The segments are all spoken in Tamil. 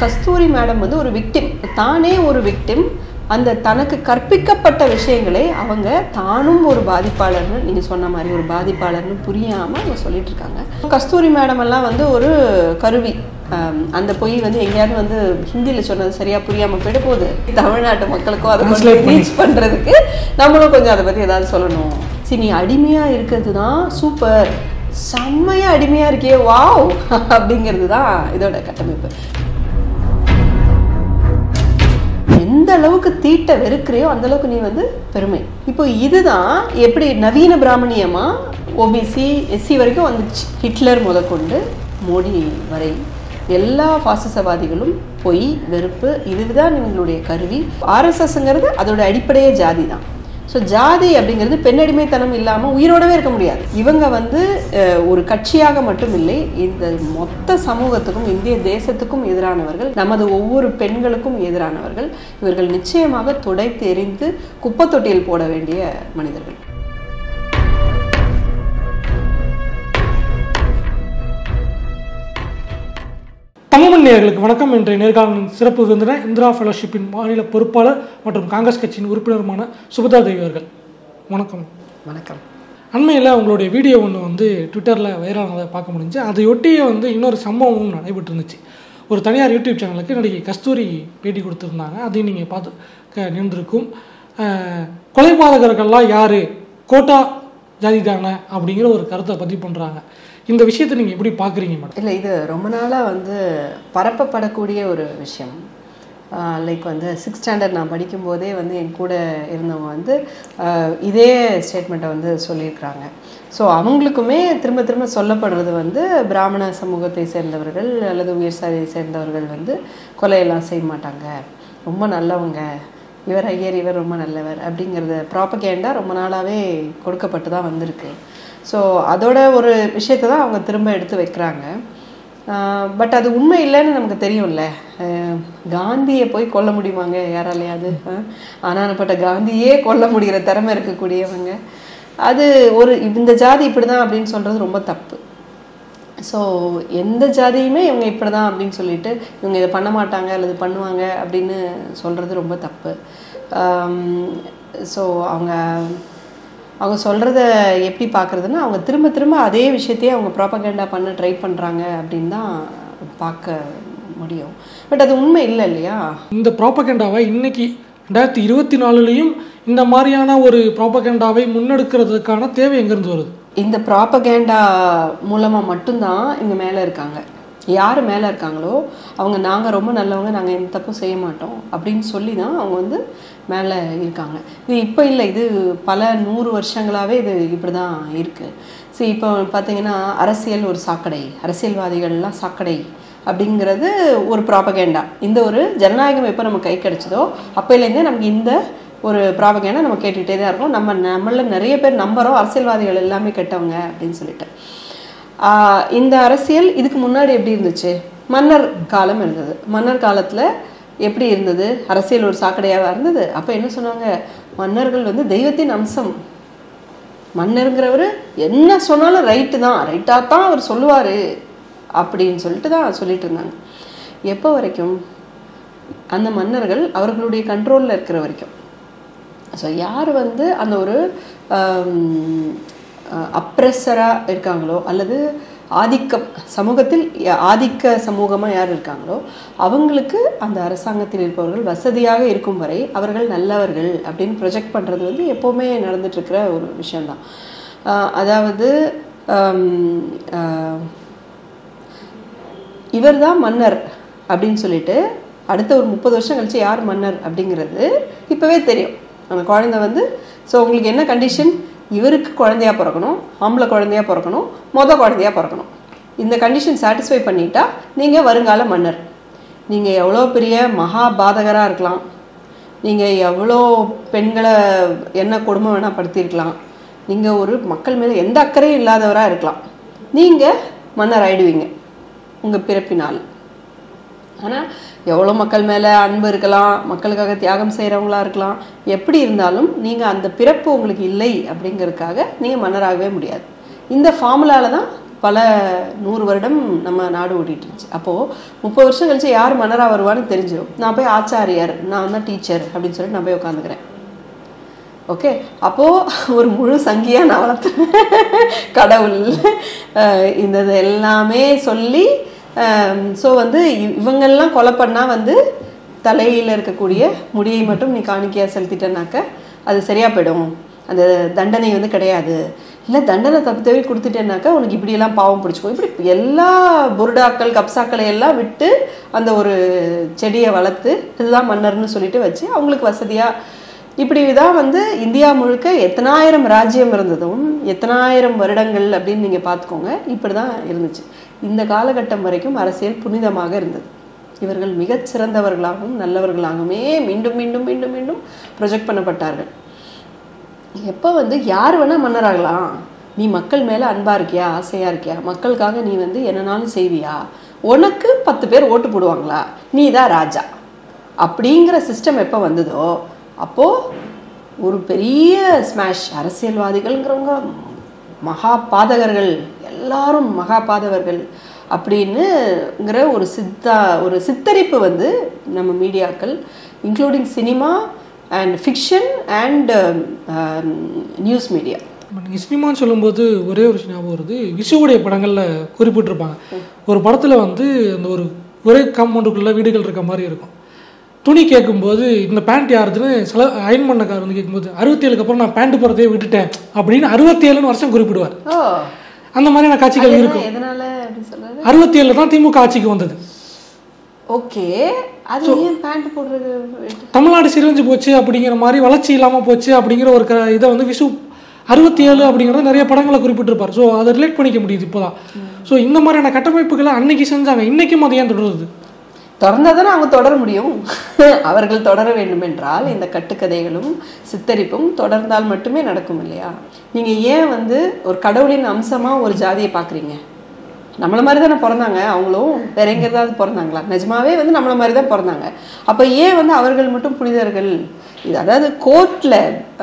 கஸ்தூரி மேடம் வந்து ஒரு விக்டிம் தானே ஒரு விக்டிம் அந்த தனக்கு கற்பிக்கப்பட்ட விஷயங்களை அவங்க தானும் ஒரு பாதிப்பாளர்னு நீங்கள் சொன்ன மாதிரி ஒரு பாதிப்பாளர்னு புரியாமல் அவங்க சொல்லிட்டு இருக்காங்க கஸ்தூரி மேடம் எல்லாம் வந்து ஒரு கருவி ஆம், அந்த பொய் வந்து எங்கேயாவது வந்து ஹிந்தியில் சொன்னது சரியாக புரியாமல் போயிட போகுது தமிழ்நாட்டு மக்களுக்கும் அதை Translate பண்ணி. ரீச் பண்ணுறதுக்கு நம்மளும் கொஞ்சம் அதை பற்றி ஏதாவது சொல்லணும் சரி நீ அடிமையாக இருக்கிறது தான் சூப்பர் செம்மையாக அடிமையாக இருக்கியே வாவ் அப்படிங்கிறது தான் இதோட கட்டமைப்பு எந்த அளவுக்கு தீட்ட வெறுக்கிறியோ அந்த அளவுக்கு நீ வந்து பெருமை இப்போ இதுதான் எப்படி நவீன பிராமணியமா ஓபிசி எஸ்சி வரைக்கும் வந்துச்சு ஹிட்லர் முதற்கொண்டு மோடி வரை எல்லா பாசிசவாதிகளும் பொய் வெறுப்பு இதுதான் இவங்களுடைய கருவி ஆர்எஸ்எஸ்ங்கிறது அதோட அடிப்படையே ஜாதி தான் ஸோ ஜாதி அப்படிங்கிறது பெண்ணடிமைத்தனம் இல்லாமல் உயிரோடவே இருக்க முடியாது இவங்க வந்து அஹ், ஒரு கட்சியாக மட்டும் இல்லை இந்த மொத்த சமூகத்துக்கும் இந்திய தேசத்துக்கும் எதிரானவர்கள் நமது ஒவ்வொரு பெண்களுக்கும் எதிரானவர்கள் இவர்கள் நிச்சயமாக துடைத்து எறிந்து குப்பை தொட்டியில் போட வேண்டிய மனிதர்கள் தமிழ் நேயர்களுக்கு வணக்கம் இன்றைய நேர்காணலின் சிறப்பு விருந்தினர் இந்திரா ஃபெலோஷிப்பின் மாநில பொறுப்பாளர் மற்றும் காங்கிரஸ் கட்சியின் உறுப்பினருமான சுபதா தேவி அவர்கள் வணக்கம் வணக்கம் அண்மையில் உங்களுடைய வீடியோ ஒன்று வந்து ட்விட்டரில் வைரலானதை பார்க்க முடிஞ்சு அதையொட்டியே வந்து இன்னொரு சம்பவமும் நடைபெற்று இருந்துச்சு ஒரு தனியார் யூடியூப் சேனலுக்கு நடிகை கஸ்தூரி பேட்டி கொடுத்துருந்தாங்க அதையும் நீங்கள் பார்த்து க நின்றிருக்கும் அஹ், கொலைபாதகர்கள்லாம் யார் கோட்டா ஜாதி தானே அப்படிங்கிற ஒரு கருத்தை பதிவு பண்ணுறாங்க இந்த விஷயத்தை நீங்கள் எப்படி பார்க்குறீங்க மேடம் இல்லை இது ரொம்ப நாளாக வந்து பரப்பப்படக்கூடிய ஒரு விஷயம் லைக் வந்து சிக்ஸ் ஸ்டாண்டர்ட் நான் படிக்கும்போதே வந்து என் கூட இருந்தவங்க வந்து ஆஹ் இதே ஸ்டேட்மெண்ட்டை வந்து சொல்லியிருக்கிறாங்க ஸோ அவங்களுக்குமே திரும்ப திரும்ப சொல்லப்படுறது வந்து பிராமண சமூகத்தை சேர்ந்தவர்கள் அல்லது உயர் சாதியை சேர்ந்தவர்கள் வந்து கொலையெல்லாம் செய்ய மாட்டாங்க ரொம்ப நல்லவங்க இவர் ஐயர் இவர் ரொம்ப நல்லவர் அப்படிங்கிறத ப்ராப்பகேண்டா ரொம்ப நாளாகவே கொடுக்கப்பட்டு தான் வந்திருக்கு ஸோ அதோட ஒரு விஷயத்தை தான் அவங்க திரும்ப எடுத்து வைக்கிறாங்க பட் அது உண்மை இல்லைன்னு நமக்கு தெரியும்ல அஹ் காந்தியை போய் கொல்ல முடியுமாங்க யாராலையாவது அஹ் ஆனானப்பட்ட காந்தியே கொல்ல முடிகிற திறமை இருக்கக்கூடியவங்க அது ஒரு இந்த ஜாதி இப்படி தான் அப்படின்னு சொல்கிறது ரொம்ப தப்பு ஸோ எந்த ஜாதியுமே இவங்க இப்படி தான் அப்படின்னு சொல்லிட்டு இவங்க இதை பண்ண மாட்டாங்க அல்லது பண்ணுவாங்க அப்படின்னு சொல்கிறது ரொம்ப தப்பு ஸோ அவங்க அவங்க சொல்கிறத எப்படி பார்க்குறதுன்னா அவங்க திரும்ப திரும்ப அதே விஷயத்தையே அவங்க ப்ராப்பகேண்டா பண்ண ட்ரை பண்ணுறாங்க அப்படின்னு தான் பார்க்க முடியும் பட் அது உண்மை இல்லை இல்லையா இந்த ப்ராப்பகேண்டாவை இன்னைக்கு ரெண்டாயிரத்தி இருபத்தி நாலுலேயும் இந்த மாதிரியான ஒரு ப்ராப்பகேண்டாவை முன்னெடுக்கிறதுக்கான தேவை எங்கேருந்து வருது இந்த ப்ராப்பகேண்டா மூலமாக மட்டும்தான் இங்கே மேலே இருக்காங்க யார் மேலே இருக்காங்களோ அவங்க நாங்கள் ரொம்ப நல்லவங்க நாங்கள் எந்த தப்பும் செய்ய மாட்டோம் அப்படின்னு சொல்லி தான் அவங்க வந்து மேலே இருக்காங்க இது இப்போ இல்லை இது பல நூறு வருஷங்களாகவே இது இப்படி தான் இருக்குது சரி இப்போ பார்த்தீங்கன்னா அரசியல் ஒரு சாக்கடை அரசியல்வாதிகள்லாம் சாக்கடை அப்படிங்கிறது ஒரு ப்ராப்பகேண்டா இந்த ஒரு ஜனநாயகம் எப்போ நம்ம கை கிடைச்சதோ அப்போலேருந்தே நமக்கு இந்த ஒரு ப்ராபகேண்டா நம்ம கேட்டுகிட்டே தான் இருக்கோம் நம்ம நம்மள நிறைய பேர் நம்புகிறோம் அரசியல்வாதிகள் எல்லாமே கெட்டவங்க அப்படின்னு சொல்லிட்டு ஆஹ் இந்த அரசியல் இதுக்கு முன்னாடி எப்படி இருந்துச்சு மன்னர் காலம் இருந்தது மன்னர் காலத்தில் எப்படி இருந்தது அரசியல் ஒரு சாக்கடையாக இருந்தது அப்போ என்ன சொன்னாங்க மன்னர்கள் வந்து தெய்வத்தின் அம்சம் மன்னருங்கிறவர் என்ன சொன்னாலும் ரைட்டு தான் ரைட்டாக தான் அவர் சொல்லுவார் அப்படின்னு சொல்லிட்டு தான் சொல்லிட்டு இருந்தாங்க எப்போ வரைக்கும் அந்த மன்னர்கள் அவர்களுடைய கண்ட்ரோலில் இருக்கிற வரைக்கும் ஸோ யார் வந்து அந்த ஒரு அப்ரெஸராக இருக்காங்களோ அல்லது ஆதிக்கம் சமூகத்தில் ய- ஆதிக்க சமூகமாக யார் இருக்காங்களோ அவங்களுக்கு அந்த அரசாங்கத்தில் இருப்பவர்கள் வசதியாக இருக்கும் வரை அவர்கள் நல்லவர்கள் அப்படின்னு ப்ரொஜெக்ட் பண்ணுறது வந்து எப்போவுமே நடந்துட்டுருக்கிற ஒரு விஷயந்தான் ஆஹ் அதாவது இவர் தான் மன்னர் அப்படின்னு சொல்லிட்டு அடுத்த ஒரு முப்பது வருஷம் கழிச்சு யார் மன்னர் அப்படிங்கிறது இப்போவே தெரியும் அந்த குழந்தை வந்து ஸோ உங்களுக்கு என்ன கண்டிஷன் இவருக்கு குழந்தையா பிறக்கணும் ஆம்பளை குழந்தையா பிறக்கணும் மொத குழந்தையா பிறக்கணும் இந்த கண்டிஷன் சாட்டிஸ்ஃபை பண்ணிட்டா நீங்கள் வருங்கால மன்னர் நீங்கள் எவ்வளோ பெரிய மகா பாதகராக இருக்கலாம் நீங்கள் எவ்வளோ பெண்களை என்ன கொடுமை வேணால் படுத்தியிருக்கலாம் நீங்கள் ஒரு மக்கள் மேலே எந்த அக்கறையும் இல்லாதவராக இருக்கலாம் நீங்கள் மன்னர் ஆயிடுவீங்க உங்கள் பிறப்பினால் ஆனால் எவ்வளோ மக்கள் மேலே அன்பு இருக்கலாம் மக்களுக்காக தியாகம் செய்கிறவங்களா இருக்கலாம் எப்படி இருந்தாலும் நீங்கள் அந்த பிறப்பு உங்களுக்கு இல்லை அப்படிங்கிறதுக்காக நீங்கள் மன்னராகவே முடியாது இந்த ஃபார்முலாவில் தான் பல நூறு வருடம் நம்ம நாடு ஓடிட்டு இருந்துச்சு அப்போது முப்பது வருஷம் கழிச்சு யார் மன்னராக வருவான்னு தெரிஞ்சிடும் நான் போய் ஆச்சாரியார் நான் தான் டீச்சர் அப்படின்னு சொல்லிட்டு நான் போய் உட்காந்துக்கிறேன் ஓகே அப்போது ஒரு முழு சங்கியாக நான் வளர்த்தேன் கடவுள் அஹ் இந்த இது எல்லாமே சொல்லி ஸோ வந்து இ- இவங்கெல்லாம் கொலை பண்ணால் வந்து தலையில் இருக்கக்கூடிய முடியை மட்டும் நீ காணிக்கையாக செலுத்திட்டேனாக்க அது சரியாக போயிடும் அந்த தண்டனை வந்து கிடையாது இல்லை தண்டனை தப்பு தவி கொடுத்துட்டேனாக்கா உனக்கு இப்படியெல்லாம் பாவம் பிடிச்சிக்கும் இப்படி எல்லா புருடாக்கள் கப்சாக்களை எல்லாம் விட்டு அந்த ஒரு செடியை வளர்த்து இதுதான் மன்னர்னு சொல்லிட்டு வச்சு அவங்களுக்கு வசதியாக இப்படி தான் வந்து இந்தியா முழுக்க எத்தனாயிரம் ராஜ்யம் இருந்ததும் எத்தனாயிரம் வருடங்கள் அப்படின்னு நீங்கள் பார்த்துக்கோங்க இப்படி தான் இருந்துச்சு இந்த காலகட்டம் வரைக்கும் அரசியல் புனிதமாக இருந்தது இவர்கள் மிகச் சிறந்தவர்களாகவும் நல்லவர்களாகவுமே மீண்டும் மீண்டும் மீண்டும் மீண்டும் ப்ரொஜெக்ட் பண்ணப்பட்டார்கள் எப்போ வந்து யார் வேணால் மன்னராகலாம் நீ மக்கள் மேலே அன்பாக இருக்கியா ஆசையாக இருக்கியா மக்களுக்காக நீ வந்து என்னனாலும் செய்வியா உனக்கு பத்து பேர் ஓட்டு போடுவாங்களா நீ தான் ராஜா அப்படிங்கிற சிஸ்டம் எப்போ வந்ததோ அப்போது ஒரு பெரிய ஸ்மாஷ் அரசியல்வாதிகள்ங்கிறவங்க மகா பாதகர்கள் எல்லாரும் மகா பாதகர்கள் அப்படின்னுங்கிற ஒரு சித்தா ஒரு சித்தரிப்பு வந்து நம்ம மீடியாக்கள் including cinema and fiction and news media நீங்கள் சினிமான்னு சொல்லும்போது ஒரே ஒரு விஷயம் ஞாபகம் வருது விஷுவுடைய படங்களில் குறிப்பிட்டிருப்பாங்க ஒரு படத்தில் வந்து அந்த ஒரு ஒரே காம்பவுண்டுக்குள்ளே வீடுகள் இருக்க மாதிரி இருக்கும் துணி கேட்கும்போது இந்த பேண்ட் யாருதுன்னு சில அயன் பண்ணக்கார் வந்து கேட்கும்போது அறுபத்தேழுக்கு அப்புறம் நான் பேண்ட் போகிறதே விட்டுட்டேன் அப்படின்னு அறுபத்தேழுன்னு வருஷம் குறிப்பிடுவார் ஓ அந்த மாதிரியான காட்சிகள் இருக்கும் எதனால அப்படி சொல்றது அறுபத்தேழில் தான் திமுக ஆட்சிக்கு வந்தது ஓகே அது ஏன் பேண்ட் போடுறது தமிழ்நாடு சிரிஞ்சு போச்சு அப்படிங்கிற மாதிரி வளர்ச்சி இல்லாமல் போச்சு அப்படிங்கிற ஒரு க இதை வந்து விஷு அறுபத்தி ஏழு அப்படிங்கிறது நிறைய படங்களை குறிப்பிட்டிருப்பார் ஸோ அதை ரிலேட் பண்ணிக்க முடியுது இப்போதான் ஸோ இந்த மாதிரியான கட்டமைப்புகளை அன்னைக்கு செஞ்சாங்க இன்னைக்கும் அது ஏன் தொடருது திறந்தால் தானே அவங்க தொடர முடியும் அவர்கள் தொடர வேண்டும் என்றால் இந்த கட்டுக்கதைகளும் சித்தரிப்பும் தொடர்ந்தால் மட்டுமே நடக்கும் இல்லையா நீங்கள் ஏன் வந்து ஒரு கடவுளின் அம்சமாக ஒரு ஜாதியை பார்க்குறீங்க நம்மள மாதிரி தானே பிறந்தாங்க அவங்களும் வேற எங்க ஏதாவது பிறந்தாங்களா நிஜமாவே வந்து நம்மள மாதிரி தான் பிறந்தாங்க அப்போ ஏன் வந்து அவர்கள் மட்டும் புனிதர்கள் இது அதாவது கோர்ட்டில்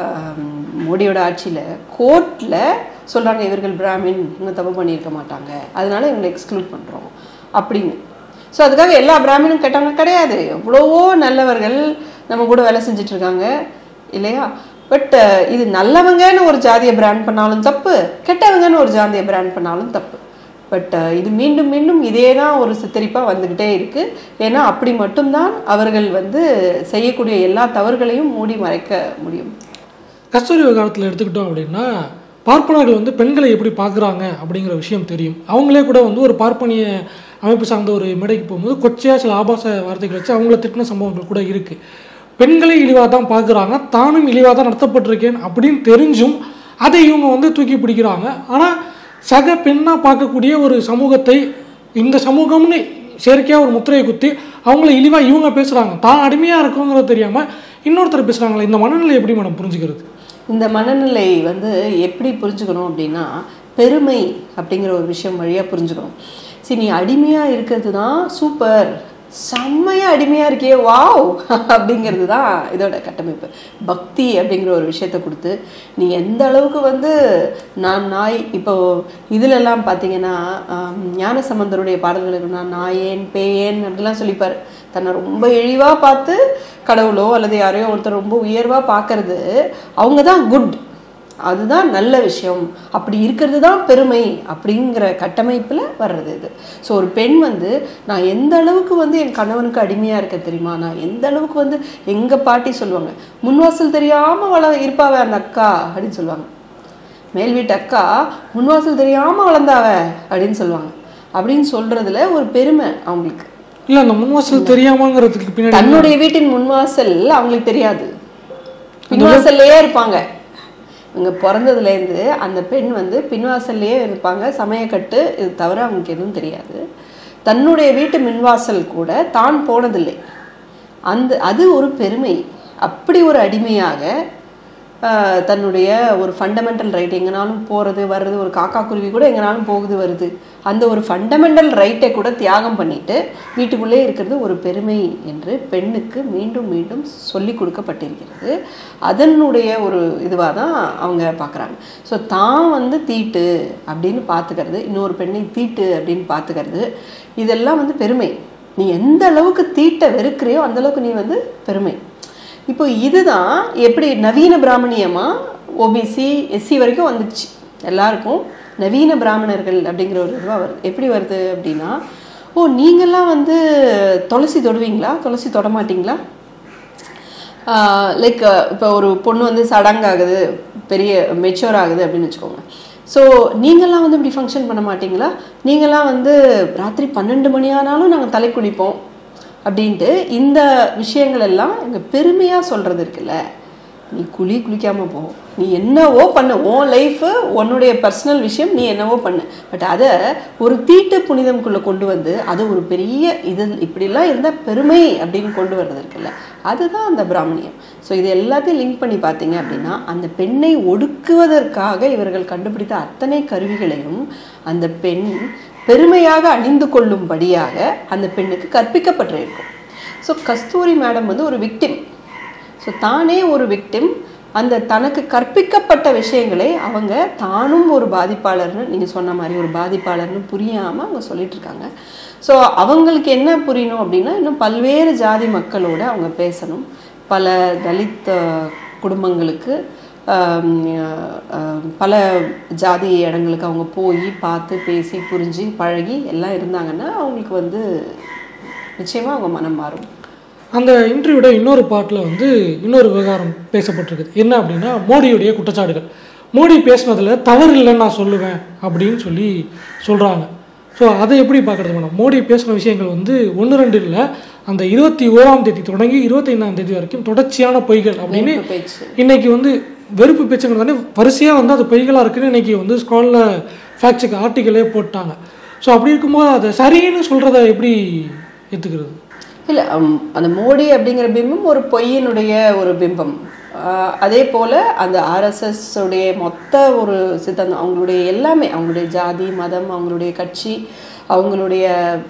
மோடியோட ஆட்சியில் கோர்ட்டில் சொல்கிறாங்க இவர்கள் பிராமின் இவங்க தப்பு பண்ணியிருக்க மாட்டாங்க அதனால இவங்களை எக்ஸ்க்ளூட் பண்ணுறோம் அப்படின்னு ஸோ அதுக்காக எல்லா பிராமினும் கெட்டவங்க கிடையாது எவ்வளவோ நல்லவர்கள் நம்ம கூட வேலை செஞ்சுட்டு இருக்காங்க இல்லையா பட் இது நல்லவங்கன்னு ஒரு ஜாதியை பிராண்ட் பண்ணாலும் தப்பு கெட்டவங்கன்னு ஒரு ஜாதியை பிராண்ட் பண்ணாலும் தப்பு பட் இது மீண்டும் மீண்டும் இதே தான் ஒரு சித்தரிப்பாக வந்துக்கிட்டே இருக்குது ஏன்னா அப்படி மட்டும்தான் அவர்கள் வந்து செய்யக்கூடிய எல்லா தவறுகளையும் மூடி மறைக்க முடியும் கஸ்தூரி விவகாரத்தில் எடுத்துக்கிட்டோம் அப்படின்னா பார்ப்பனர்கள் வந்து பெண்களை எப்படி பார்க்குறாங்க அப்படிங்கிற விஷயம் தெரியும் அவங்களே கூட வந்து ஒரு பார்ப்பனிய அமைப்பு சார்ந்த ஒரு மேடைக்கு போகும்போது கொச்சையாக சில ஆபாச வார்த்தைகள் வச்சு அவங்கள திட்டின சம்பவங்கள் கூட இருக்குது பெண்களை இழிவாக தான் பார்க்குறாங்க தானும் இழிவாக தான் நடத்தப்பட்டிருக்கேன் அப்படின்னு தெரிஞ்சும் அதை இவங்க வந்து தூக்கி பிடிக்கிறாங்க ஆனால் சக பெண்ணாக பார்க்கக்கூடிய ஒரு சமூகத்தை இந்த சமூகம்னு செயற்கையாக ஒரு முத்திரையை குத்தி அவங்கள இழிவாக இவங்க பேசுகிறாங்க தான் அடிமையாக இருக்குங்கிறது தெரியாமல் இன்னொருத்தர் பேசுகிறாங்களே இந்த மனநிலை எப்படி மேடம் புரிஞ்சுக்கிறது இந்த மனநிலை வந்து எப்படி புரிஞ்சுக்கணும் அப்படின்னா பெருமை அப்படிங்கிற ஒரு விஷயம் வழியாக புரிஞ்சுக்கணும் சரி நீ அடிமையாக இருக்கிறது தான் சூப்பர் செம்மையாக அடிமையாக இருக்கியே வாவ் அப்படிங்கிறது தான் இதோட கட்டமைப்பு பக்தி அப்படிங்கிற ஒரு விஷயத்தை கொடுத்து நீ எந்த அளவுக்கு வந்து நான் நாய் இப்போ இதிலெல்லாம் பார்த்தீங்கன்னா ஆம், ஞானசம்பந்தருடைய பாடல்களுக்கு நான் நாயேன் பேயேன் அப்படிலாம் சொல்லிப்பார் தன்னை ரொம்ப இழிவாக பார்த்து கடவுளோ அல்லது யாரையோ ஒருத்தர் ரொம்ப உயர்வாக பார்க்கறது அவங்க தான் குட் அதுதான் நல்ல விஷயம் அப்படி இருக்கிறது தான் பெருமை அப்படிங்கிற கட்டமைப்பில் வர்றது இது ஸோ ஒரு பெண் வந்து நான் எந்த அளவுக்கு வந்து என் கணவனுக்கு அடிமையாக இருக்க தெரியுமா நான் எந்த அளவுக்கு வந்து எங்கள் பாட்டி சொல்லுவாங்க முன்வாசல் தெரியாமல் வள இருப்பாவ அந்த அக்கா அப்படின்னு சொல்லுவாங்க மேல் வீட்டு அக்கா முன்வாசல் தெரியாமல் வளர்ந்தாவ அப்படின்னு சொல்லுவாங்க அப்படின்னு சொல்கிறதுல ஒரு பெருமை அவங்களுக்கு இல்லை அந்த முன்வாசல் தெரியாமங்கிறதுக்கு பின்னாடி தன்னுடைய வீட்டின் முன்வாசல் அவங்களுக்கு தெரியாது பின்வாசல்லையே இருப்பாங்க இவங்க பிறந்ததுலேருந்து அந்த பெண் வந்து பின்வாசல்லையே இருப்பாங்க சமயக்கட்டு இது தவிர அவங்களுக்கு எதுவும் தெரியாது தன்னுடைய வீட்டு மின்வாசல் கூட தான் போனதில்லை அந்த அது ஒரு பெருமை அப்படி ஒரு அடிமையாக ஆஹ், தன்னுடைய ஒரு ஃபண்டமெண்டல் ரைட் எங்கனாலும் போகிறது வர்றது ஒரு காக்கா குருவி கூட எங்கனாலும் போகுது வருது அந்த ஒரு ஃபண்டமெண்டல் ரைட்டை கூட தியாகம் பண்ணிட்டு வீட்டுக்குள்ளே இருக்கிறது ஒரு பெருமை என்று பெண்ணுக்கு மீண்டும் மீண்டும் சொல்லி கொடுக்கப்பட்டிருக்கிறது அதனுடைய ஒரு இதுவாக தான் அவங்க பார்க்குறாங்க ஸோ தான் வந்து தீட்டு அப்படின்னு பார்த்துக்கிறது இன்னொரு பெண்ணை தீட்டு அப்படின்னு பார்த்துக்கிறது இதெல்லாம் வந்து பெருமை நீ எந்த அளவுக்கு தீட்டை வெறுக்கிறியோ அந்த அளவுக்கு நீ வந்து பெருமை இப்போ இதுதான் எப்படி நவீன பிராமணியமா ஓபிசி எஸ்சி வரைக்கும் வந்துச்சு எல்லாருக்கும் நவீன பிராமணர்கள் அப்படிங்கிற ஒரு இதுவாக வருது எப்படி வருது அப்படின்னா ஓ நீங்கள்லாம் வந்து துளசி தொடுவீங்களா துளசி தொட மாட்டீங்களா லைக் இப்போ ஒரு பொண்ணு வந்து சடங்காகுது பெரிய மெச்சூர் ஆகுது அப்படின்னு வச்சுக்கோங்க ஸோ நீங்கள்லாம் வந்து இப்படி ஃபங்க்ஷன் பண்ண மாட்டீங்களா நீங்கள்லாம் வந்து ராத்திரி பன்னெண்டு மணி ஆனாலும் நாங்கள் தலை குளிப்போம் அப்படின்ட்டு இந்த விஷயங்கள் எல்லாம் இங்கே பெருமையாக சொல்கிறது இருக்குல்ல நீ குளி குளிக்காம போ நீ என்னவோ பண்ணு உன் லைஃபு உன்னுடைய பர்சனல் விஷயம் நீ என்னவோ பண்ணு பட் அதை ஒரு தீட்டு புனிதம்குள்ளே கொண்டு வந்து அது ஒரு பெரிய இது இப்படிலாம் இருந்தால் பெருமை அப்படின்னு கொண்டு வர்றது இருக்குல்ல அதுதான் அந்த பிராமணியம் ஸோ இது எல்லாத்தையும் லிங்க் பண்ணி பார்த்தீங்க அப்படின்னா அந்த பெண்ணை ஒடுக்குவதற்காக இவர்கள் கண்டுபிடித்த அத்தனை கருவிகளையும் அந்த பெண் பெருமையாக அணிந்து கொள்ளும்படியாக அந்த பெண்ணுக்கு கற்பிக்கப்பட்டிருக்கும் ஸோ கஸ்தூரி மேடம் வந்து ஒரு விக்டிம் ஸோ தானே ஒரு விக்டிம் அந்த தனக்கு கற்பிக்கப்பட்ட விஷயங்களை அவங்க தானும் ஒரு பாதிப்பாளர்னு நீங்கள் சொன்ன மாதிரி ஒரு பாதிப்பாளர்னு புரியாமல் அவங்க சொல்லிட்டு இருக்காங்க ஸோ அவங்களுக்கு என்ன புரியணும் அப்படின்னா இன்னும் பல்வேறு ஜாதி மக்களோட அவங்க பேசணும் பல தலித் அஹ், குடும்பங்களுக்கு ஆம், அஹ், பல ஜாதி இடங்களுக்கு அவங்க போய் பார்த்து பேசி புரிஞ்சு பழகி எல்லாம் இருந்தாங்கன்னா அவங்களுக்கு வந்து நிச்சயமாக அவங்க மனம் மாறும் அந்த இன்டர்வியூட இன்னொரு பாட்டில் வந்து இன்னொரு விவகாரம் பேசப்பட்டிருக்குது என்ன அப்படின்னா மோடியுடைய குற்றச்சாட்டுகள் மோடி பேசுனதில் தவறு இல்லைன்னு நான் சொல்லுவேன் அப்படின்னு சொல்லி சொல்கிறாங்க ஸோ அதை எப்படி பார்க்குறது மேடம் மோடி பேசின விஷயங்கள் வந்து ஒன்று ரெண்டு இல்லை அந்த இருபத்தி ஓராம் தேதி தொடங்கி இருபத்தைந்தாம் தேதி வரைக்கும் தொடர்ச்சியான பொய்கள் அப்படின்னு வெறுப்பு பேச்சு இன்னைக்கு வந்து வெறுப்பு பேச்சுங்கிறது தானே வரிசையாக வந்து அது பொய்களாக இருக்குன்னு இன்னைக்கு வந்து ஸ்காலில் ஃபேக்ட்ஸுக்கு ஆர்டிக்கலே போட்டாங்க ஸோ அப்படி இருக்கும்போது அதை சரின்னு சொல்கிறத எப்படி ஏற்றுக்கிறது இல்லை அந்த மோடி அப்படிங்கிற பிம்பம் ஒரு பொய்யினுடைய ஒரு பிம்பம் ஆஹ் அதே போல் அந்த ஆர்எஸ்எஸ் உடைய மொத்த ஒரு சித்தாந்தம் அவங்களுடைய எல்லாமே அவங்களுடைய ஜாதி மதம் அவங்களுடைய கட்சி அவங்களுடைய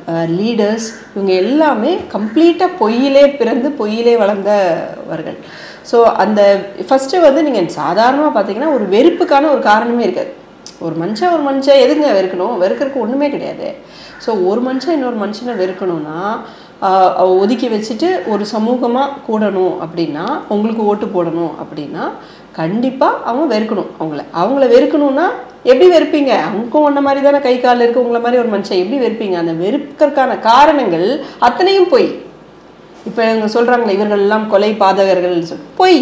லீடர்ஸ் இவங்க எல்லாமே கம்ப்ளீட்டாக பொய்யிலே பிறந்து பொய்யிலே வளர்ந்தவர்கள் ஸோ அந்த ஃபஸ்ட்டு வந்து நீங்கள் சாதாரணமாக பார்த்தீங்கன்னா ஒரு வெறுப்புக்கான ஒரு காரணமே இருக்காது ஒரு மனுஷன் ஒரு மனுஷன் எதுங்க வெறுக்கணும் வெறுக்கிறதுக்கு ஒன்றுமே கிடையாது ஸோ ஒரு மனுஷன் இன்னொரு மனுஷனை வெறுக்கணும்னா ஆஹ் அவ ஒதுக்கி வச்சுட்டு ஒரு சமூகமாக கூடணும் அப்படின்னா உங்களுக்கு ஓட்டு போடணும் அப்படின்னா கண்டிப்பாக அவங்க வெறுக்கணும் அவங்கள அவங்கள வெறுக்கணும்னா எப்படி வெறுப்பீங்க அவங்களுக்கும் ஒன்றை மாதிரி தானே கை கால் இருக்கு உங்களை மாதிரி ஒரு மனுஷன் எப்படி வெறுப்பீங்க அந்த வெறுக்கிறதுக்கான காரணங்கள் அத்தனையும் பொய் இப்போ இவங்க சொல்கிறாங்களே இவர்கள் எல்லாம் கொலை பாதகர்கள் சொல் பொய்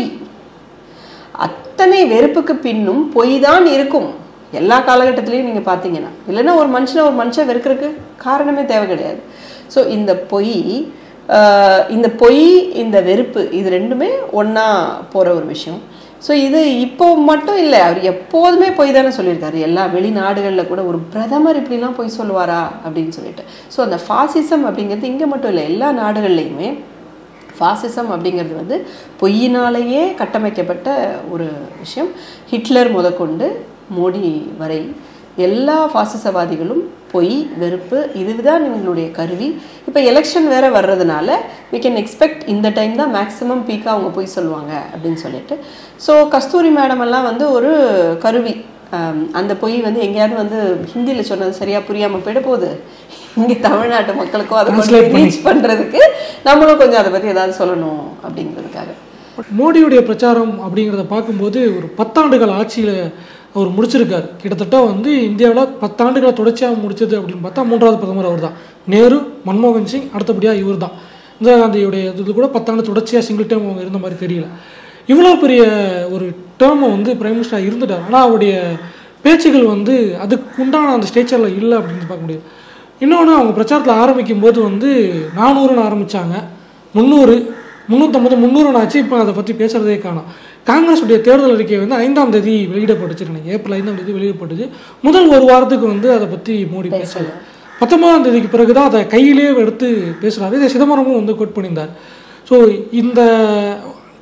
அத்தனை வெறுப்புக்கு பின்னும் பொய் தான் இருக்கும் எல்லா காலகட்டத்திலையும் நீங்கள் பார்த்தீங்கன்னா இல்லைன்னா ஒரு மனுஷனை ஒரு மனுஷன் வெறுக்கிறதுக்கு காரணமே தேவை கிடையாது ஸோ இந்த பொய் ஆஹ், இந்த பொய் இந்த வெறுப்பு இது ரெண்டுமே ஒன்றா போகிற ஒரு விஷயம் ஸோ இது இப்போ மட்டும் இல்லை அவர் எப்போதுமே பொய் தானே சொல்லியிருக்காரு எல்லா வெளிநாடுகளில் கூட ஒரு பிரதமர் இப்படிலாம் பொய் சொல்லுவாரா அப்படின்னு சொல்லிட்டு ஸோ அந்த ஃபாசிசம் அப்படிங்கிறது இங்கே மட்டும் இல்லை எல்லா நாடுகள்லையுமே ஃபாசிசம் அப்படிங்கிறது வந்து பொய்யினாலேயே கட்டமைக்கப்பட்ட ஒரு விஷயம் ஹிட்லர் முதற்கொண்டு மோடி வரை எல்லா பாசிசவாதிகளும் பொய் வெறுப்பு இதுதான் இவங்களுடைய கருவி இப்போ எலெக்ஷன் வேற வர்றதுனால we கேன் எக்ஸ்பெக்ட் இந்த டைம் தான் மேக்ஸிமம் பீக்காக அவங்க பொய் சொல்லுவாங்க அப்படின்னு சொல்லிட்டு ஸோ கஸ்தூரி மேடம் எல்லாம் வந்து ஒரு கருவி ஆம், அந்த பொய் வந்து எங்கேயாவது வந்து ஹிந்தியில் சொன்னது சரியா புரியாமல் போயிட போகுது இங்கே தமிழ்நாட்டு மக்களுக்கும் அதை Translate பண்ணி. ரீச் பண்ணுறதுக்கு நம்மளும் கொஞ்சம் அதை பற்றி ஏதாவது சொல்லணும் அப்படிங்கிறதுக்காக மோடியுடைய பிரச்சாரம் அப்படிங்கிறத பார்க்கும்போது ஒரு பத்தாண்டுகள் ஆட்சியில் அவர் முடிச்சிருக்காரு கிட்டத்தட்ட வந்து இந்தியாவில் பத்தாண்டுகளை தொடர்ச்சியாக முடிச்சது அப்படின்னு பார்த்தா மூன்றாவது பிரதமர் அவர் தான் நேரு மன்மோகன் சிங் அடுத்தபடியாக இவர் தான் இந்திரா காந்தியுடைய இது கூட பத்தாண்டு தொடர்ச்சியாக சிங்கிள் டேர்ம் அவங்க இருந்த மாதிரி தெரியல இவ்வளோ பெரிய ஒரு டேர்மை வந்து பிரைம் மினிஸ்டராக இருந்துட்டார் ஆனால் அவருடைய பேச்சுகள் வந்து அதுக்கு உண்டான அந்த ஸ்டேச்சரில் இல்லை அப்படின்னு பார்க்க முடியாது இன்னொன்று அவங்க பிரச்சாரத்தில் ஆரம்பிக்கும் போது வந்து நானூறுன்னு ஆரம்பித்தாங்க முந்நூறு முந்நூற்றம்பது முந்நூறுன்னு ஆச்சு இப்போ அதை பற்றி பேசுகிறதே காணோம் காங்கிரஸுடைய தேர்தல் அறிக்கை வந்து ஐந்தாம் தேதி வெளியிடப்பட்டுச்சு நினைக்கிறேன் ஏப்ரல் ஐந்தாம் தேதி வெளியிடப்பட்டுச்சு முதல் ஒரு வாரத்துக்கு வந்து அதை பற்றி மோடி பேசல பத்தொன்பதாம் தேதிக்கு பிறகு தான் அதை கையிலே எடுத்து பேசுகிறாரு இதை சிதம்பரமும் வந்து கோட் பண்ணியிருந்தார் ஸோ இந்த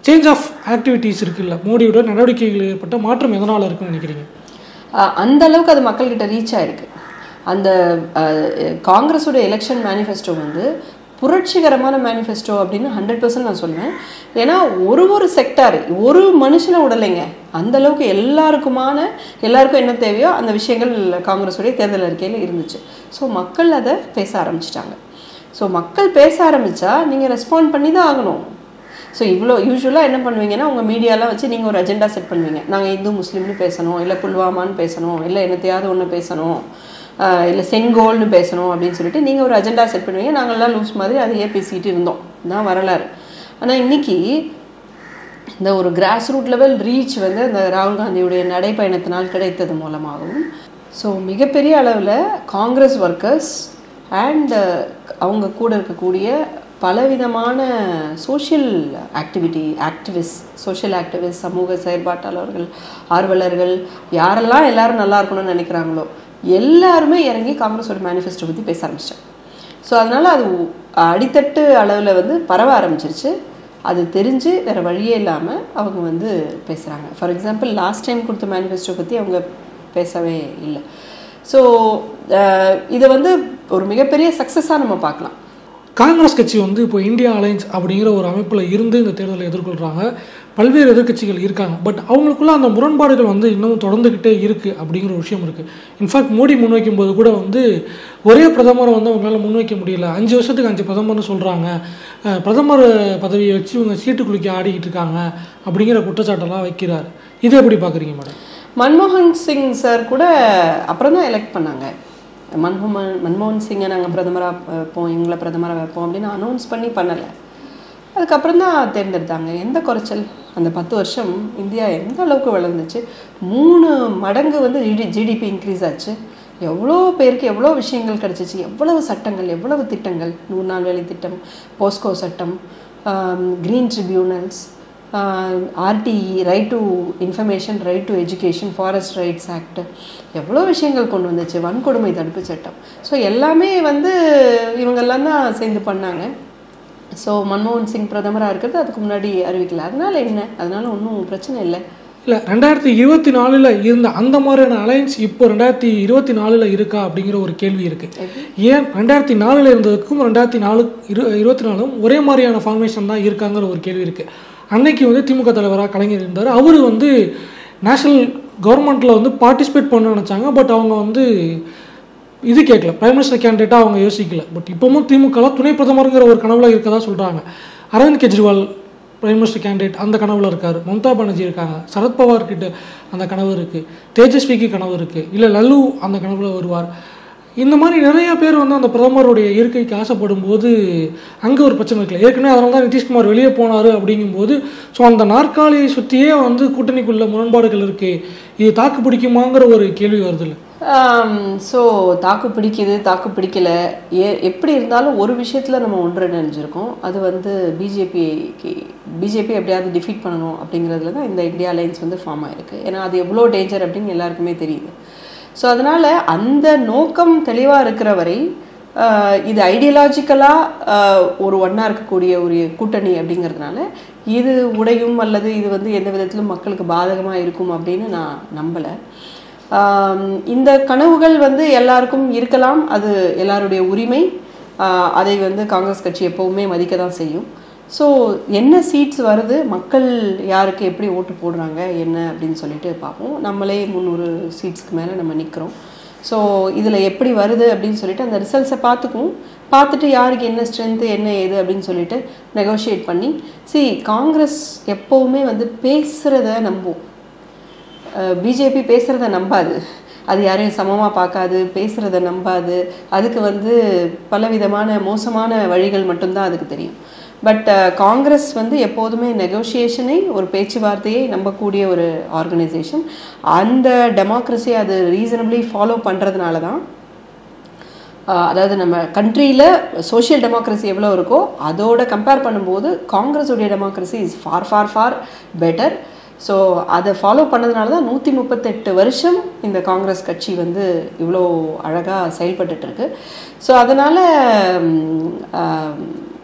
சேஞ்ச் ஆஃப் ஆக்டிவிட்டீஸ் இருக்குல்ல மோடியோட நடவடிக்கைகள் ஏற்பட்ட மாற்றம் எதனால் இருக்குன்னு நினைக்கிறீங்க அஹ் அந்த அளவுக்கு அது மக்கள்கிட்ட ரீச் ஆயிருக்கு அந்த அஹ், காங்கிரஸோட எலெக்ஷன் மேனிஃபெஸ்டோ வந்து புரட்சிகரமான மேனிஃபெஸ்டோ அப்படின்னு ஹண்ட்ரட் பர்சன்ட் நான் சொல்லுவேன் ஏன்னா ஒரு ஒரு செக்டார் ஒரு மனுஷனை விடலைங்க அந்த அளவுக்கு எல்லாருக்குமான எல்லாருக்கும் என்ன தேவையோ அந்த விஷயங்கள் காங்கிரஸுடைய தேர்தல் அறிக்கையில் இருந்துச்சு ஸோ மக்கள் அதை பேச ஆரம்பிச்சிட்டாங்க ஸோ மக்கள் பேச ஆரம்பித்தா நீங்கள் ரெஸ்பாண்ட் பண்ணி தான் ஆகணும் ஸோ இவ்வளோ யூஸ்வலாக என்ன பண்ணுவீங்கன்னா உங்கள் மீடியாலாம் வச்சு நீங்கள் ஒரு அஜெண்டா செட் பண்ணுவீங்க நாங்கள் இந்து முஸ்லீம்னு பேசணும் இல்லை புல்வாமான்னு பேசணும் இல்லை என்னத்தையாவது ஒன்று பேசணும் ஆஹ் இல்லை செங்கோல்னு பேசணும் அப்படின்னு சொல்லிட்டு நீங்கள் ஒரு அஜெண்டா செட் பண்ணுவீங்க நாங்கள்லாம் லூஸ் மாதிரி அதையே பேசிட்டு இருந்தோம் தான் வரலாறு ஆனால் இன்னைக்கு இந்த ஒரு கிராஸ் ரூட் லெவல் ரீச் வந்து அந்த ராகுல் காந்தியுடைய நடைப்பயணத்தினால் கிடைத்தது மூலமாகவும் ஸோ மிகப்பெரிய அளவில் காங்கிரஸ் ஒர்க்கர்ஸ் அண்ட் அவங்க கூட இருக்கக்கூடிய பலவிதமான social activity activist social activist சமூக செயற்பாட்டாளர்கள் ஆர்வலர்கள் யாரெல்லாம் எல்லாரும் நல்லா இருக்கணும்னு நினைக்கிறாங்களோ எல்லாருமே இறங்கி காங்கிரஸோட மேனிஃபெஸ்டோ பற்றி பேச ஆரம்பிச்சிட்டாங்க ஸோ அதனால் அது உ- அடித்தட்டு அளவில் வந்து பரவ ஆரம்பிச்சிருச்சு அது தெரிஞ்சு வேறு வழியே இல்லாமல் அவங்க வந்து பேசுகிறாங்க ஃபார் எக்ஸாம்பிள் லாஸ்ட் டைம் கொடுத்த மேனிஃபெஸ்டோ பற்றி அவங்க பேசவே இல்லை ஸோ இதை வந்து ஒரு மிகப்பெரிய சக்ஸஸாக நம்ம பார்க்கலாம் காங்கிரஸ் கட்சி வந்து இப்போ இந்தியா அலைன்ஸ் அப்படிங்கிற ஒரு அமைப்பில் இருந்து இந்த தேர்தலை எதிர்கொள்கிறாங்க பல்வேறு எதிர்க்கட்சிகள் இருக்காங்க பட் அவங்களுக்குள்ள அந்த முரண்பாடுகள் வந்து இன்னமும் தொடர்ந்துக்கிட்டே இருக்குது அப்படிங்கிற ஒரு விஷயம் இருக்குது இன்ஃபேக்ட் மோடி முன்வைக்கும் போது கூட வந்து ஒரே பிரதமரை வந்து அவங்களால முன்வைக்க முடியல அஞ்சு வருஷத்துக்கு அஞ்சு பிரதமர்னு சொல்கிறாங்க பிரதமர் பதவியை வச்சு இவங்க சீட்டு குலுக்கி ஆடிக்கிட்டு இருக்காங்க அப்படிங்கிற குற்றச்சாட்டெல்லாம் வைக்கிறார் இதை எப்படி பார்க்குறீங்க மேடம் மன்மோகன் சிங் சார் கூட அப்புறம் தான் எலெக்ட் பண்ணாங்க மன்மோகன் மன்மோகன் சிங்கை நாங்கள் பிரதமராக வைப்போம் எங்களை பிரதமராக வைப்போம் அப்படின்னு அனௌன்ஸ் பண்ணி பண்ணலை அதுக்கப்புறம் தான் தேர்ந்தெடுத்தாங்க எந்த குறைச்சல் அந்த பத்து வருஷம் இந்தியா எந்த அளவுக்கு வளர்ந்துச்சு மூணு மடங்கு வந்து ஜிடி ஜிடிபி இன்க்ரீஸ் ஆச்சு எவ்வளோ பேருக்கு எவ்வளோ விஷயங்கள் கிடச்சிச்சு எவ்வளவு சட்டங்கள் எவ்வளவு திட்டங்கள் நூறு நாள் வேலை திட்டம் போஸ்கோ சட்டம் green tribunals RTE right to information right to education forest rights act எவ்வளோ விஷயங்கள் கொண்டு வந்துச்சு வன்கொடுமை தடுப்பு சட்டம் ஸோ எல்லாமே வந்து இவங்கெல்லாம் தான் சேர்ந்து பண்ணாங்க ஸோ மன்மோகன் சிங் பிரதமராக இருக்கிறது அதுக்கு முன்னாடி அறிவிக்கல அதனால என்ன அதனால ஒன்றும் பிரச்சனை இல்லை இல்லை ரெண்டாயிரத்தி இருபத்தி நாலில் இருந்த அந்த மாதிரியான அலைன்ஸ் இப்போ ரெண்டாயிரத்தி இருபத்தி நாலில் இருக்கா அப்படிங்கிற ஒரு கேள்வி இருக்குது ஏன் ரெண்டாயிரத்தி நாலில் இருந்ததுக்கும் ரெண்டாயிரத்தி நாலு இரு இருபத்தி நாலும் ஒரே மாதிரியான ஃபார்மேஷன் தான் இருக்காங்கிற ஒரு கேள்வி இருக்குது அன்னைக்கு வந்து திமுக தலைவராக கலைஞர் இருந்தார் அவர் வந்து நேஷனல் கவர்மெண்ட்டில் வந்து பார்ட்டிசிபேட் பண்ண நினச்சாங்க பட் அவங்க வந்து இது கேட்கல பிரைம் மினிஸ்டர் கேண்டிடேட்டாக அவங்க யோசிக்கல பட் இப்போவும் திமுகல துணை பிரதமருங்கிற ஒரு கனவுல இருக்கதா சொல்கிறாங்க Arvind Kejriwal prime minister candidate அந்த கனவுல இருக்கார் மம்தா பானர்ஜி இருக்காங்க சரத்பவார் கிட்ட அந்த கனவு இருக்குது தேஜஸ்விக்கு கனவு இருக்குது இல்லை லல்லு அந்த கனவுல வருவார் இந்த மாதிரி நிறைய பேர் வந்து அந்த பிரதமருடைய இருக்கைக்கு ஆசைப்படும் போது அங்கே ஒரு பிரச்சனை இருக்குல்ல ஏற்கனவே அதனால தான் நிதிஷ்குமார் வெளியே போனார் அப்படிங்கும்போது ஸோ அந்த நாற்காலியை சுற்றியே வந்து கூட்டணிக்குள்ள முரண்பாடுகள் இருக்குது இது தாக்கு பிடிக்குமாங்கிற ஒரு கேள்வி வருதுல்ல ஸோ தாக்கு பிடிக்குது தாக்கு பிடிக்கல ஏ எப்படி இருந்தாலும் ஒரு விஷயத்தில் நம்ம ஒன்றிணைஞ்சிருக்கோம் அது வந்து பிஜேபிக்கு பிஜேபி எப்படியாவது டிஃபீட் பண்ணணும் அப்படிங்கிறதுல தான் இந்த இந்தியா அலைன்ஸ் வந்து ஃபார்ம் ஆயிருக்கு ஏன்னா அது எவ்வளோ டேஞ்சர் அப்படின்னு எல்லாருக்குமே தெரியுது ஸோ அதனால் அந்த நோக்கம் தெளிவாக இருக்கிற வரை ஆஹ், இது ஐடியலாஜிக்கலாக ஒரு ஒன்றா இருக்கக்கூடிய ஒரு கூட்டணி அப்படிங்கிறதுனால இது உடையும் அல்லது இது வந்து எந்த விதத்திலும் மக்களுக்கு பாதகமாக இருக்கும் அப்படின்னு நான் நம்பலை ஆம், இந்த கனவுகள் வந்து எல்லாருக்கும் இருக்கலாம் அது எல்லாருடைய உரிமை ஆஹ், அதை வந்து காங்கிரஸ் கட்சி எப்போவுமே மதிக்க தான் செய்யும் ஸோ என்ன சீட்ஸ் வருது மக்கள் யாருக்கு எப்படி ஓட்டு போடுறாங்க என்ன அப்படின்னு சொல்லிட்டு பார்ப்போம் நம்மளே முந்நூறு சீட்ஸ்க்கு மேலே நம்ம நிற்கிறோம் ஸோ இதில் எப்படி வருது அப்படின்னு சொல்லிட்டு அந்த ரிசல்ட்ஸை பார்த்துக்குவோம் பார்த்துட்டு யாருக்கு என்ன ஸ்ட்ரென்த்து என்ன ஏது அப்படின்னு சொல்லிட்டு நெகோஷியேட் பண்ணி see காங்கிரஸ் எப்போவுமே வந்து பேசுகிறத நம்பும் பிஜேபி பேசுகிறத நம்பாது அது யாரையும் சமமாக பார்க்காது பேசுகிறத நம்பாது அதுக்கு வந்து பலவிதமான மோசமான வழிகள் மட்டும்தான் அதுக்கு தெரியும் பட் காங்கிரஸ் வந்து எப்போதுமே நெகோஷியேஷனை ஒரு பேச்சுவார்த்தையை நம்பக்கூடிய ஒரு ஆர்கனைசேஷன் அந்த டெமோக்ரஸி அது ரீசனபிளி ஃபாலோ பண்ணுறதுனால தான் ஆஹ் அதாவது நம்ம கண்ட்ரியில் சோஷியல் டெமோக்ரஸி எவ்வளோ இருக்கோ அதோட கம்பேர் பண்ணும்போது காங்கிரஸுடைய democracy is far far far better so அதை ஃபாலோ பண்ணதுனால தான் நூற்றி முப்பத்தெட்டு வருஷம் இந்த காங்கிரஸ் கட்சி வந்து இவ்வளோ அழகாக செயல்பட்டுட்டு இருக்கு ஸோ அதனால்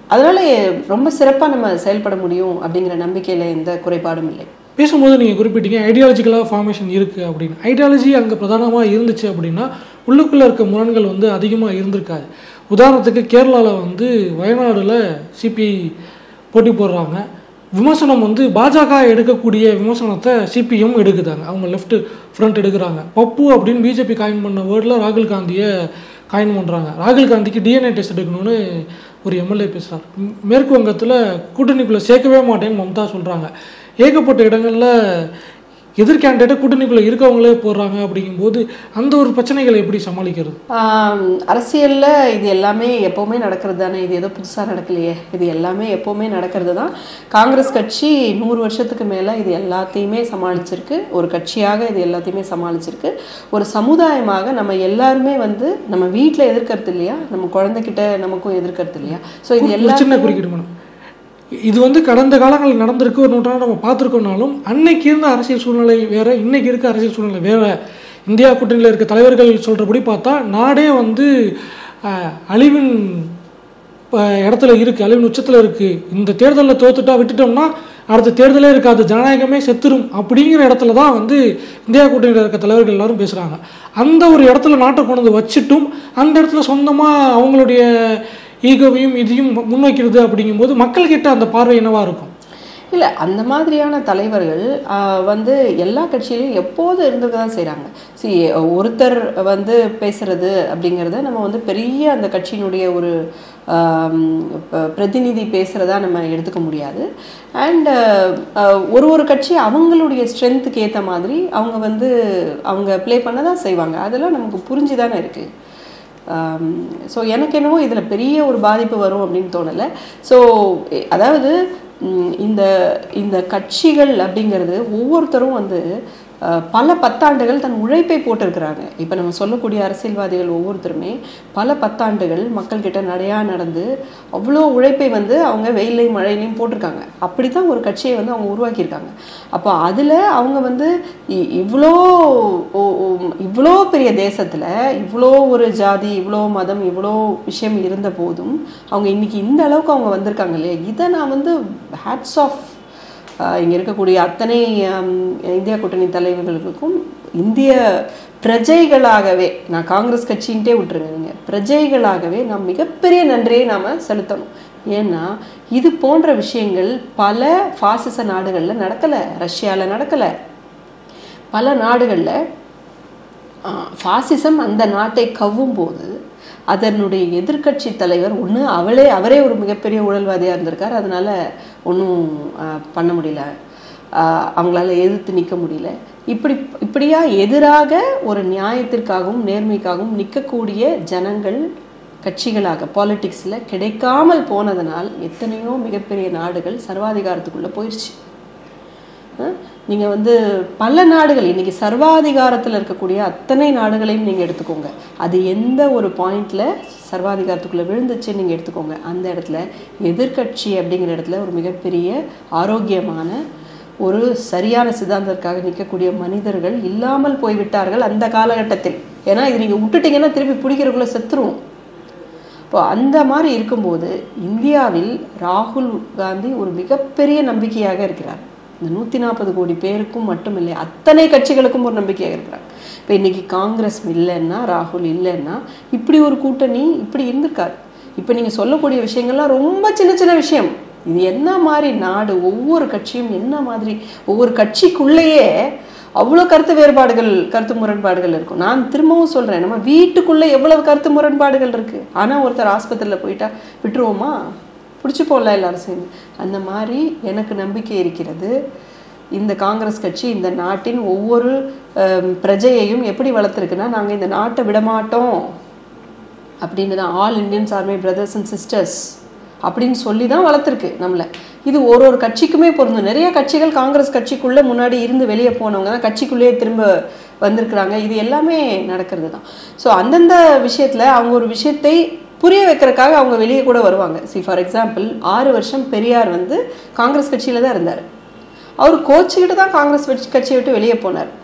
அதனால ரொம்ப சிறப்பாக நம்ம செயல்பட முடியும் அப்படிங்கிற நம்பிக்கையில் எந்த குறைபாடும் இல்லை பேசும்போது நீங்கள் குறிப்பிட்டீங்க ஐடியாலஜிக்கலாக ஃபார்மேஷன் இருக்குது அப்படின்னு ஐடியாலஜி அங்கே பிரதானமாக இருந்துச்சு அப்படின்னா உள்ளுக்குள்ளே இருக்க முரண்கள் வந்து அதிகமாக இருந்திருக்காது உதாரணத்துக்கு கேரளாவில் வந்து வயநாடுல சிபிஐ போட்டி போடுறாங்க விமர்சனம் வந்து பாஜக எடுக்கக்கூடிய விமர்சனத்தை சிபிஎம் எடுக்குதாங்க அவங்க லெஃப்ட் ஃப்ரண்ட் எடுக்கிறாங்க பப்பு அப்படின்னு பிஜேபி காயின் பண்ண வேர்டில் ராகுல் காந்தியை காயின் பண்ணுறாங்க ராகுல் காந்திக்கு டிஎன்ஏ டெஸ்ட் எடுக்கணும்னு ஒரு எம்எல்ஏ பேசுகிறார் மேற்கு வங்கத்தில் கூட்டணிக்குள்ளே சேர்க்கவே மாட்டேன்னு மம்தா சொல்கிறாங்க ஏகப்பட்ட இடங்களில் எதிர் கேண்டிடேட்டை கூட்டணிக்குள்ளே இருக்கவங்களே போடுறாங்க அப்படிங்கும்போது அந்த ஒரு பிரச்சனைகளை எப்படி சமாளிக்கிறது ஆம், அரசியல்ல இது எல்லாமே எப்போவுமே நடக்கிறது தானே இது ஏதோ புதுசாக நடக்கலையே இது எல்லாமே எப்போவுமே நடக்கிறது தான் காங்கிரஸ் கட்சி நூறு வருஷத்துக்கு மேலே இது எல்லாத்தையுமே சமாளிச்சிருக்கு ஒரு கட்சியாக இது எல்லாத்தையுமே சமாளிச்சிருக்கு ஒரு சமுதாயமாக நம்ம எல்லாருமே வந்து நம்ம வீட்டில் எதிர்க்கிறது இல்லையா நம்ம குழந்தைகிட்ட நமக்கும் எதிர்க்கிறது இல்லையா ஸோ இது ஒரு எல்லாம் சின்ன குறுக்கிட்டு மேடம் இது வந்து கடந்த காலங்களில் நடந்திருக்கு ஒரு நூற்றாண்டு நம்ம பார்த்துருக்கோம்னாலும் அன்னைக்கு இருந்த அரசியல் சூழ்நிலை வேற இன்னைக்கு இருக்க அரசியல் சூழ்நிலை வேற இந்தியா கூட்டணியில் இருக்க தலைவர்கள் சொல்கிறபடி பார்த்தா நாடே வந்து அஹ், அழிவின் அஹ், இடத்துல இருக்குது அழிவின் உச்சத்தில் இருக்குது இந்த தேர்தலில் தோத்துட்டா விட்டுட்டோம்னா அடுத்த தேர்தலே இருக்காது ஜனநாயகமே செத்துரும் அப்படிங்கிற இடத்துல தான் வந்து இந்தியா கூட்டணியில் இருக்க தலைவர்கள் எல்லாரும் பேசுகிறாங்க அந்த ஒரு இடத்துல நாட்டை கொண்டு வந்து வச்சுட்டும் அந்த இடத்துல சொந்தமாக அவங்களுடைய ஈகோவையும் இதையும் முன்வைக்கிறது அப்படிங்கும்போது மக்கள்கிட்ட அந்த பார்வை என்னவா இருக்கும் இல்லை அந்த மாதிரியான தலைவர்கள் ஆஹ், வந்து எல்லா கட்சியிலையும் எப்போதும் இருந்துக்க தான் செய்கிறாங்க சி ஒருத்தர் வந்து பேசுறது அப்படிங்கிறத நம்ம வந்து பெரிய அந்த கட்சியினுடைய ஒரு ஆம், ப- பிரதிநிதி பேசுகிறதா நம்ம எடுத்துக்க முடியாது அண்ட் ஒரு ஒரு கட்சி அவங்களுடைய ஸ்ட்ரென்த்துக்கு ஏற்ற மாதிரி அவங்க வந்து அவங்க ப்ளே பண்ண தான் செய்வாங்க அதெல்லாம் நமக்கு புரிஞ்சு தானே இருக்குது ஸோ எனக்கு என்னவோ இதில் பெரிய ஒரு பாதிப்பு வரும் அப்படின்னு தோணலை ஸோ அதாவது ம், இந்த இந்த கட்சிகள் அப்படிங்கிறது ஒவ்வொருத்தரும் வந்து அஹ், பல பத்தாண்டுகள் தன் உழைப்பை போட்டிருக்கிறாங்க இப்போ நம்ம சொல்லக்கூடிய அரசியல்வாதிகள் ஒவ்வொருத்தருமே பல பத்தாண்டுகள் மக்கள்கிட்ட நடையா நடந்து அவ்வளோ உழைப்பை வந்து அவங்க வெயிலையும் மழையிலையும் போட்டிருக்காங்க அப்படி தான் ஒரு கட்சியை வந்து அவங்க உருவாக்கியிருக்காங்க அப்போ அதில் அவங்க வந்து இ- இவ்வளோ ஓ- ஓ- இவ்வளோ பெரிய தேசத்தில் இவ்வளோ ஒரு ஜாதி இவ்வளோ மதம் இவ்வளோ விஷயம் இருந்த போதும் அவங்க இன்னைக்கு இந்த அளவுக்கு அவங்க வந்திருக்காங்க இல்லையா இதை நான் வந்து ஹேட்ஸ் ஆஃப் இங்கே இருக்கக்கூடிய அத்தனை ஆம், இந்தியா கூட்டணி தலைவர்களுக்கும் இந்திய பிரஜைகளாகவே நான் காங்கிரஸ் கட்சின்ட்டே விட்டுருங்க நீங்கள் பிரஜைகளாகவே நாம் மிகப்பெரிய நன்றியை நாம் செலுத்தணும் ஏன்னா இது போன்ற விஷயங்கள் பல பாசிச நாடுகளில் நடக்கலை ரஷ்யாவில் நடக்கலை பல நாடுகளில் ஃபாசிசம் அந்த நாட்டை கவ்வும் போது அதனுடைய எதிர்க்கட்சி தலைவர் ஒன்று அவளே அவரே ஒரு மிகப்பெரிய ஊழல்வாதியாக இருந்திருக்கார் அதனால ஒன்றும் பண்ண முடியல ஆஹ் அவங்களால எதிர்த்து நிற்க முடியல இப்படி இப்படியா எதிராக ஒரு நியாயத்திற்காகவும் நேர்மைக்காகவும் நிற்கக்கூடிய ஜனங்கள் கட்சிகளாக பாலிடிக்ஸில் கிடைக்காமல் போனதனால் எத்தனையோ மிகப்பெரிய நாடுகள் சர்வாதிகாரத்துக்குள்ளே போயிடுச்சு நீங்கள் வந்து பல நாடுகள் இன்னைக்கு சர்வாதிகாரத்தில் இருக்கக்கூடிய அத்தனை நாடுகளையும் நீங்கள் எடுத்துக்கோங்க அது எந்த ஒரு பாயிண்ட்ல சர்வாதிகாரத்துக்குள்ளே விழுந்துச்சுன்னு நீங்கள் எடுத்துக்கோங்க அந்த இடத்துல எதிர்க்கட்சி அப்படிங்கிற இடத்துல ஒரு மிகப்பெரிய ஆரோக்கியமான ஒரு சரியான சித்தாந்தத்திற்காக நிற்கக்கூடிய மனிதர்கள் இல்லாமல் போய்விட்டார்கள் அந்த காலகட்டத்தில் ஏன்னா இது நீங்கள் விட்டுட்டீங்கன்னா திருப்பி பிடிக்கிறதுக்குள்ளே செத்துருவோம் இப்போ அந்த மாதிரி இருக்கும்போது இந்தியாவில் ராகுல் காந்தி ஒரு மிகப்பெரிய நம்பிக்கையாக இருக்கிறார் இந்த நூற்றி நாற்பது கோடி பேருக்கும் மட்டும் இல்லை அத்தனை கட்சிகளுக்கும் ஒரு நம்பிக்கையாக இருக்கிறார் இப்போ இன்னைக்கு காங்கிரஸ் இல்லைன்னா ராகுல் இல்லைன்னா இப்படி ஒரு கூட்டணி இப்படி இருந்திருக்காது இப்போ நீங்கள் சொல்லக்கூடிய விஷயங்கள்லாம் ரொம்ப சின்ன சின்ன விஷயம் இது என்ன மாதிரி நாடு ஒவ்வொரு கட்சியும் என்ன மாதிரி ஒவ்வொரு கட்சிக்குள்ளேயே அவ்வளோ கருத்து வேறுபாடுகள் கருத்து முரண்பாடுகள் இருக்கும் நான் திரும்பவும் சொல்கிறேன் நம்ம வீட்டுக்குள்ளே எவ்வளவு கருத்து முரண்பாடுகள் இருக்குது ஆனால் ஒருத்தர் ஆஸ்பத்திரியில் போயிட்டா விட்டுருவோமா பிடிச்சி போடல எல்லாரும் சேர்ந்து அந்த மாதிரி எனக்கு நம்பிக்கை இருக்கிறது இந்த காங்கிரஸ் கட்சி இந்த நாட்டின் ஒவ்வொரு அம், பிரஜையையும் எப்படி வளர்த்துருக்குன்னா நாங்கள் இந்த நாட்டை விடமாட்டோம் அப்படின்னு தான் all Indians are my brothers and sisters அப்படின்னு சொல்லி தான் வளர்த்துருக்கு நம்மளை இது ஒரு ஒரு கட்சிக்குமே பொருந்தும் நிறைய கட்சிகள் காங்கிரஸ் கட்சிக்குள்ளே முன்னாடி இருந்து வெளியே போனவங்க தான் கட்சிக்குள்ளேயே திரும்ப வந்திருக்கிறாங்க இது எல்லாமே நடக்கிறது தான் ஸோ அந்தந்த விஷயத்தில் அவங்க ஒரு விஷயத்தை புரிய வைக்கிறதுக்காக அவங்க வெளியே கூட வருவாங்க சி ஃபார் எக்ஸாம்பிள் ஆறு வருஷம் பெரியார் வந்து காங்கிரஸ் கட்சியில் தான் இருந்தார் அவர் கோச்சிக்கிட்டு தான் காங்கிரஸ் கட்சி- கட்சியை விட்டு வெளியே போனார்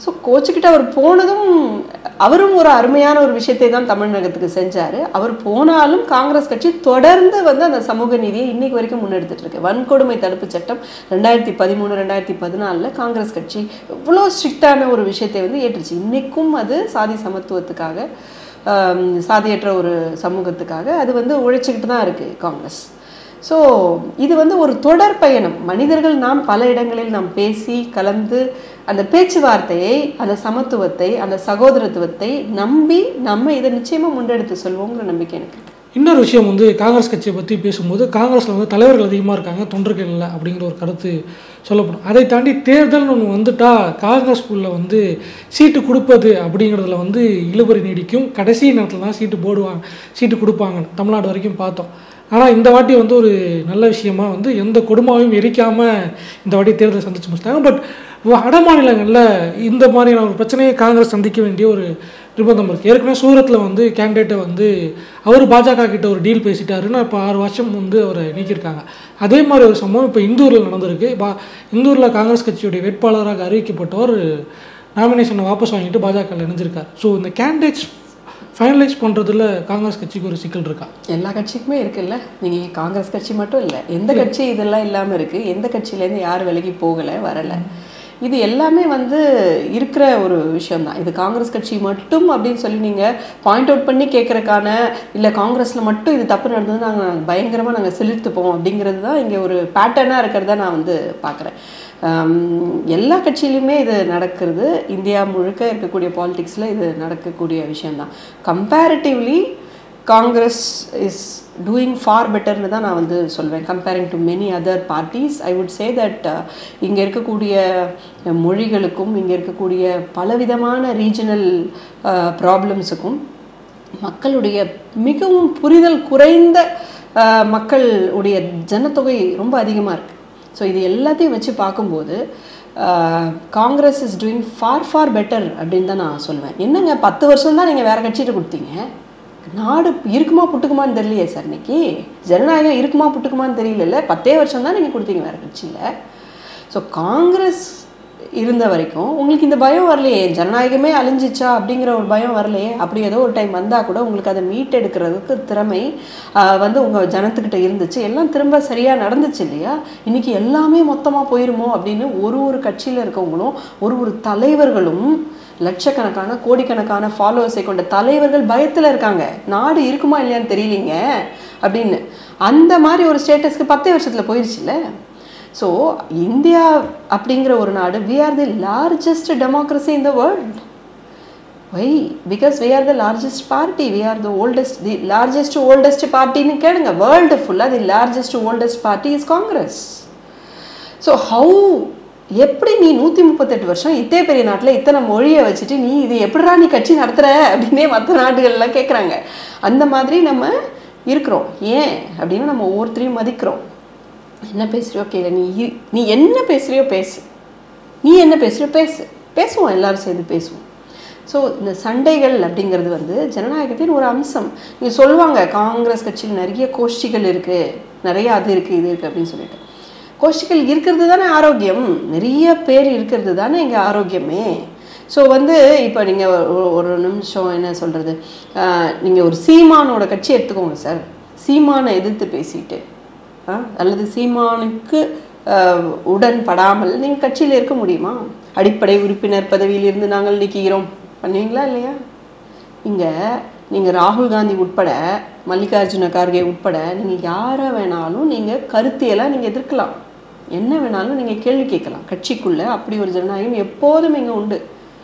ஸோ கோச்சுக்கிட்டு அவர் போனதும் அவரும் ஒரு அருமையான ஒரு விஷயத்தை தான் தமிழகத்துக்கு செஞ்சார் அவர் போனாலும் காங்கிரஸ் கட்சி தொடர்ந்து வந்து அந்த சமூக நீதியை இன்னைக்கு வரைக்கும் முன்னெடுத்துட்டு இருக்கு வன்கொடுமை தடுப்பு சட்டம் ரெண்டாயிரத்தி பதிமூணு ரெண்டாயிரத்தி பதினாலில் காங்கிரஸ் கட்சி எவ்வளோ ஸ்ட்ரிக்டான ஒரு விஷயத்தை வந்து ஏற்றுச்சு இன்னைக்கும் அது சாதி சமத்துவத்துக்காக ஆம், சாதியற்ற ஒரு சமூகத்துக்காக அது வந்து உழைச்சிக்கிட்டு தான் இருக்குது காங்கிரஸ் ஸோ இது வந்து ஒரு தொடர் பயணம் மனிதர்கள் நாம் பல இடங்களில் நாம் பேசி கலந்து அந்த பேச்சுவார்த்தையை அந்த சமத்துவத்தை அந்த சகோதரத்துவத்தை நம்பி நம்ம இதை நிச்சயமாக முன்னெடுத்து சொல்வோங்கிற நம்பிக்கை எனக்கு இருக்கு. இன்னொரு விஷயம் வந்து காங்கிரஸ் கட்சியை பற்றி பேசும்போது காங்கிரஸில் வந்து தலைவர்கள் அதிகமாக இருக்காங்க தொண்டர்கள் இல்லை அப்படிங்கிற ஒரு கருத்து சொல்லப்படும் அதை தாண்டி தேர்தல்னு ஒன்று வந்துட்டா காங்கிரஸ்குள்ளே வந்து சீட்டு கொடுப்பது அப்படிங்கிறதுல வந்து இழுபறி நீடிக்கும் கடைசி நேரத்தில் தான் சீட்டு போடுவாங்க சீட்டு கொடுப்பாங்க தமிழ்நாடு வரைக்கும் பார்த்தோம் ஆனால் இந்த வாட்டி வந்து ஒரு நல்ல விஷயமா வந்து எந்த கொடுமாவையும் எரிக்காமல் இந்த வாட்டி தேர்தலை சந்திச்சு முடிச்சிட்டாங்க பட் வட மாநிலங்களில் இந்த மாதிரியான ஒரு பிரச்சனையை காங்கிரஸ் சந்திக்க வேண்டிய ஒரு நிர்பந்தம் இருக்குது ஏற்கனவே சூரத்தில் வந்து கேண்டிடேட்டை வந்து அவர் பாஜக கிட்ட ஒரு டீல் பேசிட்டாருன்னு இப்போ ஆறு வருஷம் வந்து அவரை நீக்கியிருக்காங்க அதே மாதிரி ஒரு சம்பவம் இப்போ இந்தூரில் நடந்திருக்கு பா இந்தூரில் காங்கிரஸ் கட்சியுடைய வேட்பாளராக அறிவிக்கப்பட்டவர் நாமினேஷனை வாபஸ் வாங்கிட்டு பாஜகவில் இணைஞ்சிருக்கார் ஸோ இந்த கேண்டிடேட்ஸ் ஃபைனலைஸ் பண்ணுறதுல காங்கிரஸ் கட்சிக்கு ஒரு சிக்கல் இருக்கா எல்லா கட்சிக்குமே இருக்குல்ல நீங்கள் காங்கிரஸ் கட்சி மட்டும் இல்லை எந்த கட்சி இதெல்லாம் இல்லாமல் இருக்குது எந்த கட்சியிலேருந்து யார் விலகி போகலை வரலை இது எல்லாமே வந்து இருக்கிற ஒரு விஷயம்தான் இது காங்கிரஸ் கட்சி மட்டும் அப்படின்னு சொல்லி நீங்கள் பாயிண்ட் அவுட் பண்ணி கேட்குறக்கான இல்லை காங்கிரஸில் மட்டும் இது தப்பு நடந்தது நாங்கள் பயங்கரமாக நாங்கள் செலுத்துப்போம் அப்படிங்கிறது தான் இங்கே ஒரு பேட்டர்னாக இருக்கிறத நான் வந்து பார்க்குறேன் எல்லா கட்சியிலுமே இது நடக்கிறது இந்தியா முழுக்க இருக்கக்கூடிய பாலிடிக்ஸில் இது நடக்கக்கூடிய விஷயம்தான் comparatively Congress is doing far பெட்டர்னு தான் நான் வந்து சொல்வேன் comparing to many other parties I would say that இங்கே இருக்கக்கூடிய மொழிகளுக்கும் இங்கே இருக்கக்கூடிய பலவிதமான ரீஜனல் ப்ராப்ளம்ஸுக்கும் மக்களுடைய மிகவும் புரிதல் குறைந்த அஹ், மக்களுடைய ஜனத்தொகை ரொம்ப அதிகமாக இருக்குது ஸோ இது எல்லாத்தையும் வச்சு பார்க்கும்போது Congress is doing far far better அப்படின்னு தான் நான் சொல்லுவேன் என்னங்க பத்து வருஷம் தான் நீங்கள் வேறு கட்சிகிட்ட கொடுத்தீங்க நாடு இருக்குமா புட்டுக்குமான்னு தெரியலையே சார் இன்னைக்கு ஜனநாயகம் இருக்குமா புட்டுக்குமான்னு தெரியல பத்தே வருஷம் தான் நீங்கள் கொடுத்தீங்க வேறு கட்சியில் ஸோ காங்கிரஸ் இருந்த வரைக்கும் உங்களுக்கு இந்த பயம் வரலையே ஜனநாயகமே அழிஞ்சிச்சா அப்படிங்கிற ஒரு பயம் வரலையே அப்படி ஏதோ ஒரு டைம் வந்தால் கூட உங்களுக்கு அதை மீட்டெடுக்கிறதுக்கு திறமை ஆஹ், வந்து உங்கள் ஜனத்துக்கிட்ட இருந்துச்சு எல்லாம் திரும்ப சரியாக நடந்துச்சு இல்லையா இன்னைக்கு எல்லாமே மொத்தமாக போயிருமோ அப்படின்னு ஒரு ஒரு கட்சியில் இருக்கவங்களும் ஒரு ஒரு தலைவர்களும் லட்சக்கணக்கான கோடிக்கணக்கான ஃபாலோவர்ஸை கொண்ட தலைவர்கள் பயத்தில் இருக்காங்க நாடு இருக்குமா இல்லையான்னு தெரியலீங்க அப்படின்னு அந்த மாதிரி ஒரு ஸ்டேட்டஸ்க்கு பத்தே வருஷத்தில் போயிடுச்சுல்ல ஸோ இந்தியா அப்படிங்கிற ஒரு நாடு we are the largest democracy in the world why because we are the largest party we are the oldest the largest oldest பார்ட்டின்னு கேளுங்க வேர்ல்டு ஃபுல்லாக the largest oldest party is Congress so how எப்படி நீ நூற்றி முப்பத்தெட்டு வருஷம் இத்தே பெரிய நாட்டில் இத்தனை மொழியை வச்சுட்டு நீ இது எப்படிடா நீ கட்சி நடத்துகிற அப்படின்னே மற்ற நாடுகள்லாம் கேட்குறாங்க அந்த மாதிரி நம்ம இருக்கிறோம் ஏன் அப்படின்னா நம்ம ஒவ்வொருத்தரையும் மதிக்கிறோம் என்ன பேசுறியோ கேளு நீ இ- நீ என்ன பேசுறியோ பேசு நீ என்ன பேசுறியோ பேசு பேசுவோம் எல்லாரும் சேர்ந்து பேசுவோம் ஸோ இந்த சண்டைகள் அப்படிங்கிறது வந்து ஜனநாயகத்தின் ஒரு அம்சம் நீங்க சொல்லுவாங்க காங்கிரஸ் கட்சியில் நிறைய கோஷ்டிகள் இருக்குது நிறைய அது இருக்குது இது இருக்குது அப்படின்னு சொல்லிட்டு கோஷ்டிகள் இருக்கிறது தானே ஆரோக்கியம் நிறைய பேர் இருக்கிறது தானே இங்கே ஆரோக்கியமே ஸோ வந்து இப்போ நீங்கள் ஒரு நிமிஷம் என்ன சொல்கிறது நீங்கள் ஒரு சீமானோட கட்சி எடுத்துக்கோங்க சார் சீமானை எதிர்த்து பேசிட்டு ஆ, அல்லது சீமானுக்கு அஹ், உடன்படாமல் நீங்கள் கட்சியில் இருக்க முடியுமா அடிப்படை உறுப்பினர் பதவியிலிருந்து நாங்கள் நீக்குகிறோம் பண்ணுவீங்களா இல்லையா இங்கே நீங்கள் ராகுல் காந்தி உட்பட மல்லிகார்ஜுன கார்கே உட்பட நீங்கள் யாரை வேணாலும் நீங்கள் கருத்தியெல்லாம் நீங்கள் எதிர்க்கலாம் என்ன வேணாலும் நீங்கள் கேள்வி கேட்கலாம் கட்சிக்குள்ளே அப்படி ஒரு ஜனநாயகம் எப்போதும் இங்கே உண்டு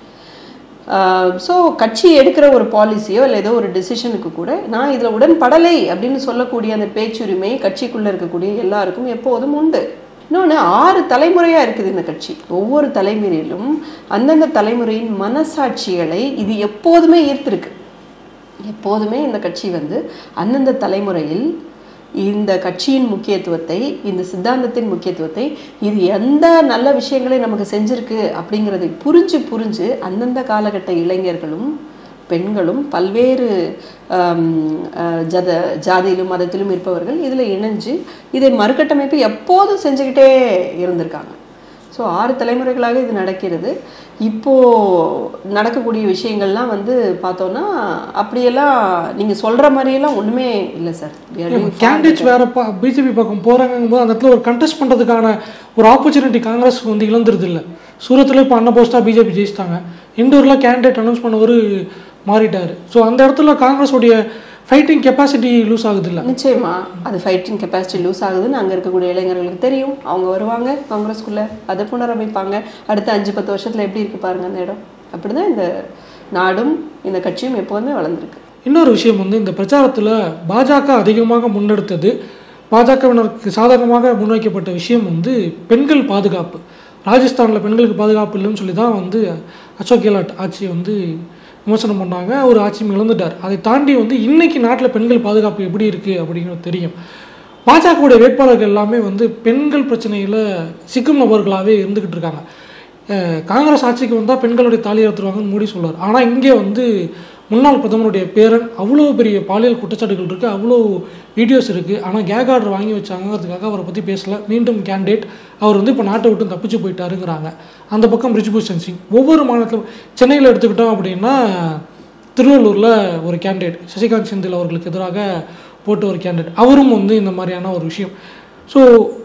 ஸோ கட்சி எடுக்கிற ஒரு பாலிசியோ இல்லை ஏதோ ஒரு டெசிஷனுக்கு கூட நான் இதில் உடன்படலை அப்படின்னு சொல்லக்கூடிய அந்த பேச்சுரிமை கட்சிக்குள்ளே இருக்கக்கூடிய எல்லாருக்கும் எப்போதும் உண்டு இன்னொன்று ஆறு தலைமுறையாக இருக்குது இந்த கட்சி ஒவ்வொரு தலைமுறையிலும் அந்தந்த தலைமுறையின் மனசாட்சிகளை இது எப்போதுமே ஈர்த்திருக்கு எப்போதுமே இந்த கட்சி வந்து அந்தந்த தலைமுறையில் இந்த கட்சியின் முக்கியத்துவத்தை இந்த சித்தாந்தத்தின் முக்கியத்துவத்தை இது எந்த நல்ல விஷயங்களை நமக்கு செஞ்சிருக்கு அப்படிங்கிறதை புரிஞ்சு புரிஞ்சு அந்தந்த காலகட்ட இளைஞர்களும் பெண்களும் பல்வேறு ஆம், அஹ், ஜத ஜாதியிலும் மதத்திலும் இருப்பவர்கள் இதில் இணைஞ்சு இதை மறுகட்டமைப்பு எப்போதும் செஞ்சுக்கிட்டே இருந்திருக்காங்க ஸோ ஆறு தலைமுறைகளாக இது நடக்கிறது இப்போது நடக்கக்கூடிய விஷயங்கள்லாம் வந்து பார்த்தோன்னா அப்படியெல்லாம் நீங்கள் சொல்கிற மாதிரியெல்லாம் ஒன்றுமே இல்லை சார் கேண்டிடேட்ஸ் வேற பா பிஜேபி பக்கம் போகிறாங்கும் போது அந்த இடத்துல ஒரு கண்டெஸ்ட் பண்ணுறதுக்கான ஒரு ஆப்பர்ச்சுனிட்டி காங்கிரஸ் வந்து இழந்துருது இல்லை சூரத்தில் இப்போ அன்ன போஸ்ட்டாக பிஜேபி ஜெயிச்சிட்டாங்க இண்டோரில் கேண்டிடேட் அனௌன்ஸ் பண்ணவர் மாறிட்டார் ஸோ அந்த இடத்துல காங்கிரஸுடைய ஃபைட்டிங் கெப்பாசிட்டி லூஸ் ஆகுது இல்லை நிச்சயமா அது ஃபைட்டிங் கெப்பாசிட்டி லூஸ் ஆகுதுன்னு அங்கே இருக்கக்கூடிய இளைஞர்களுக்கு தெரியும் அவங்க வருவாங்க காங்கிரஸ்குள்ளே அதை புனரமைப்பாங்க அடுத்த அஞ்சு பத்து வருஷத்தில் எப்படி இருக்கு பாருங்க அந்த இடம் அப்படிதான் இந்த நாடும் இந்த கட்சியும் எப்போதுமே வளர்ந்துருக்கு இன்னொரு விஷயம் வந்து இந்த பிரச்சாரத்தில் பாஜக அதிகமாக முன்னெடுத்தது பாஜகவினருக்கு சாதகமாக முன்வைக்கப்பட்ட விஷயம் வந்து பெண்கள் பாதுகாப்பு ராஜஸ்தானில் பெண்களுக்கு பாதுகாப்பு இல்லைன்னு சொல்லி தான் வந்து அசோக் கெலாட் ஆட்சியை வந்து விமர்சனம் பண்ணாங்க ஒரு ஆட்சியும் இழந்துட்டார் அதை தாண்டி வந்து இன்னைக்கு நாட்டில் பெண்கள் பாதுகாப்பு எப்படி இருக்குது அப்படிங்கிறது தெரியும் பாஜகவுடைய வேட்பாளர்கள் எல்லாமே வந்து பெண்கள் பிரச்சனையில் சிக்கும் நபர்களாகவே இருந்துக்கிட்டு இருக்காங்க அஹ் காங்கிரஸ் ஆட்சிக்கு வந்தால் பெண்களுடைய தாலி ஏற்றுவாங்கன்னு மோடி சொல்றார் ஆனால் இங்கே வந்து முன்னாள் பிரதமருடைய பேரன் அவ்வளோ பெரிய பாலியல் குற்றச்சாட்டுகள் இருக்குது அவ்வளோ வீடியோஸ் இருக்குது ஆனால் கேக் ஆர்டர் வாங்கி வச்சாங்கிறதுக்காக அவரை பற்றி பேசல மீண்டும் கேண்டிடேட் அவர் வந்து இப்போ நாட்டை விட்டு தப்பிச்சு போயிட்டாருங்கிறாங்க அந்த பக்கம் ரிஜிபூஷன் சிங் ஒவ்வொரு மாநிலத்திலும் சென்னையில் எடுத்துக்கிட்டோம் அப்படின்னா திருவள்ளூரில் ஒரு கேண்டிடேட் சசிகாந்த் செந்தில் அவர்களுக்கு எதிராக போட்ட ஒரு கேண்டிடேட் அவரும் வந்து இந்த மாதிரியான ஒரு விஷயம் ஸோ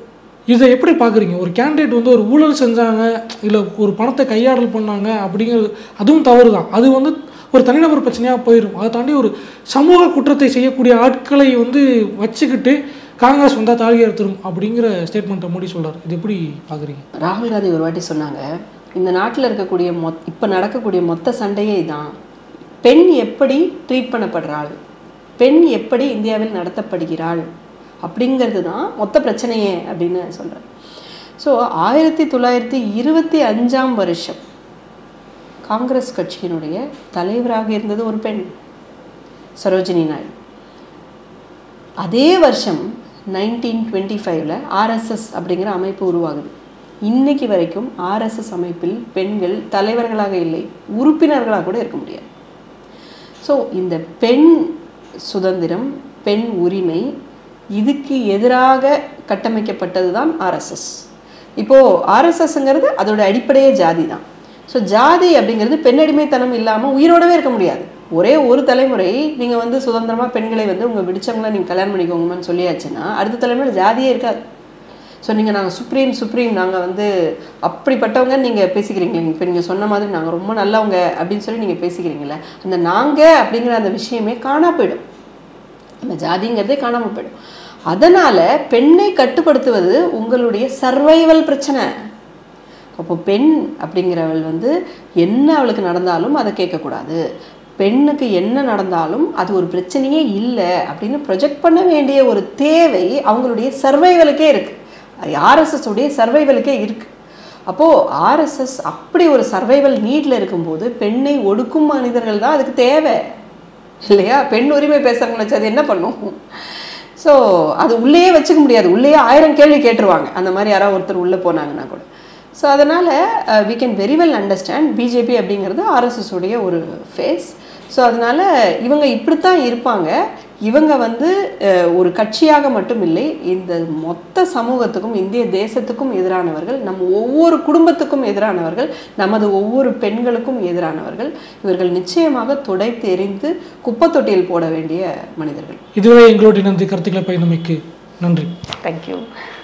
இதை எப்படி பார்க்குறீங்க ஒரு கேண்டிடேட் வந்து ஒரு ஊழல் செஞ்சாங்க இல்லை ஒரு பணத்தை கையாடல் பண்ணாங்க அப்படிங்கிறது அதுவும் தவறு தான் அது வந்து ஒரு தனிநபர் பிரச்சனையாக போயிடும் அதை தாண்டி ஒரு சமூக குற்றத்தை செய்யக்கூடிய ஆட்களை வந்து வச்சுக்கிட்டு காங்கிரஸ் வந்தால் தாலி எடுத்துரும் அப்படிங்கிற ஸ்டேட்மெண்ட்டை மோடி சொல்றாரு இது எப்படி பார்க்குறீங்க ராகுல் காந்தி ஒரு வாட்டி சொன்னாங்க இந்த நாட்டில் இருக்கக்கூடிய மொத் இப்போ நடக்கக்கூடிய மொத்த சண்டையே இதான் பெண் எப்படி ட்ரீட் பண்ணப்படுறாள் பெண் எப்படி இந்தியாவில் நடத்தப்படுகிறாள் அப்படிங்கிறது தான் மொத்த பிரச்சனையே அப்படின்னு சொல்கிறேன் ஸோ ஆயிரத்தி தொள்ளாயிரத்தி இருபத்தி அஞ்சாம் வருஷம் காங்கிரஸ் கட்சியினுடைய தலைவராக இருந்தது ஒரு பெண் சரோஜினி நாயுடு அதே வருஷம் நைன்டீன் டுவெண்ட்டி ஃபைவ்ல ஆர்எஸ்எஸ் அப்படிங்கிற அமைப்பு உருவாகுது இன்னைக்கு வரைக்கும் ஆர்எஸ்எஸ் அமைப்பில் பெண்கள் தலைவர்களாக இல்லை உறுப்பினர்களாக கூட இருக்க முடியாது ஸோ இந்த பெண் சுதந்திரம் பெண் உரிமை இதுக்கு எதிராக கட்டமைக்கப்பட்டது தான் ஆர்எஸ்எஸ் இப்போது ஆர்எஸ்எஸ்ங்கிறது அதோட அடிப்படையே ஜாதி தான் ஸோ ஜாதி அப்படிங்கிறது பெண்ணடிமைத்தனம் இல்லாமல் உயிரோடவே இருக்க முடியாது ஒரே ஒரு தலைமுறை நீங்கள் வந்து சுதந்திரமாக பெண்களை வந்து உங்கள் பிடிச்சவங்கள நீங்கள் கல்யாணம் பண்ணிக்கோங்கன்னு சொல்லியாச்சுன்னா அடுத்த தலைமுறை ஜாதியே இருக்காது ஸோ நீங்கள் நாங்கள் சுப்ரீம் சுப்ரீம் நாங்கள் வந்து அப்படிப்பட்டவங்க நீங்கள் பேசிக்கிறீங்களே இப்போ நீங்கள் சொன்ன மாதிரி நாங்கள் ரொம்ப நல்லவங்க அப்படின்னு சொல்லி நீங்கள் பேசிக்கிறீங்களே அந்த நாங்கள் அப்படிங்கிற அந்த விஷயமே காணா போயிடும் அந்த ஜாதிங்கிறதே காணாமல் போயிடும் அதனால் பெண்ணை கட்டுப்படுத்துவது உங்களுடைய சர்வைவல் பிரச்சனை அப்போ பெண் அப்படிங்கிறவள் வந்து என்ன அவளுக்கு நடந்தாலும் அதை கேட்கக்கூடாது பெண்ணுக்கு என்ன நடந்தாலும் அது ஒரு பிரச்சனையே இல்லை அப்படின்னு ப்ரொஜெக்ட் பண்ண வேண்டிய ஒரு தேவை அவங்களுடைய சர்வைவலுக்கே இருக்குது ஆர்எஸ்எஸ் உடைய சர்வைவலுக்கே இருக்குது அப்போது ஆர்எஸ்எஸ் அப்படி ஒரு சர்வைவல் நீடில் இருக்கும்போது பெண்ணை ஒடுக்கும் மனிதர்கள் தான் அதுக்கு தேவை இல்லையா பெண் உரிமை பேசுகிறவங்களை வச்சு அது என்ன பண்ணும் ஸோ அது உள்ளேயே வச்சுக்க முடியாது உள்ளேயே ஆயிரம் கேள்வி கேட்டுருவாங்க அந்த மாதிரி யாராவது ஒருத்தர் உள்ளே போனாங்கன்னா கூட ஸோ அதனால் we can very well understand BJP அப்படிங்கிறது ஆர்எஸ்எஸ் உடைய ஒரு ஃபேஸ் ஸோ அதனால் இவங்க இப்படித்தான் இருப்பாங்க இவங்க வந்து அஹ், ஒரு கட்சியாக மட்டும் இல்லை இந்த மொத்த சமூகத்துக்கும் இந்திய தேசத்துக்கும் எதிரானவர்கள் நம்ம ஒவ்வொரு குடும்பத்துக்கும் எதிரானவர்கள் நமது ஒவ்வொரு பெண்களுக்கும் எதிரானவர்கள் இவர்கள் நிச்சயமாக துடைத்து எறிந்து குப்பத்தொட்டியில் போட வேண்டிய மனிதர்கள் இதுவே எங்களுடைய நன்றி கருத்துக்களை பயணமிக்கு நன்றி தேங்க்யூ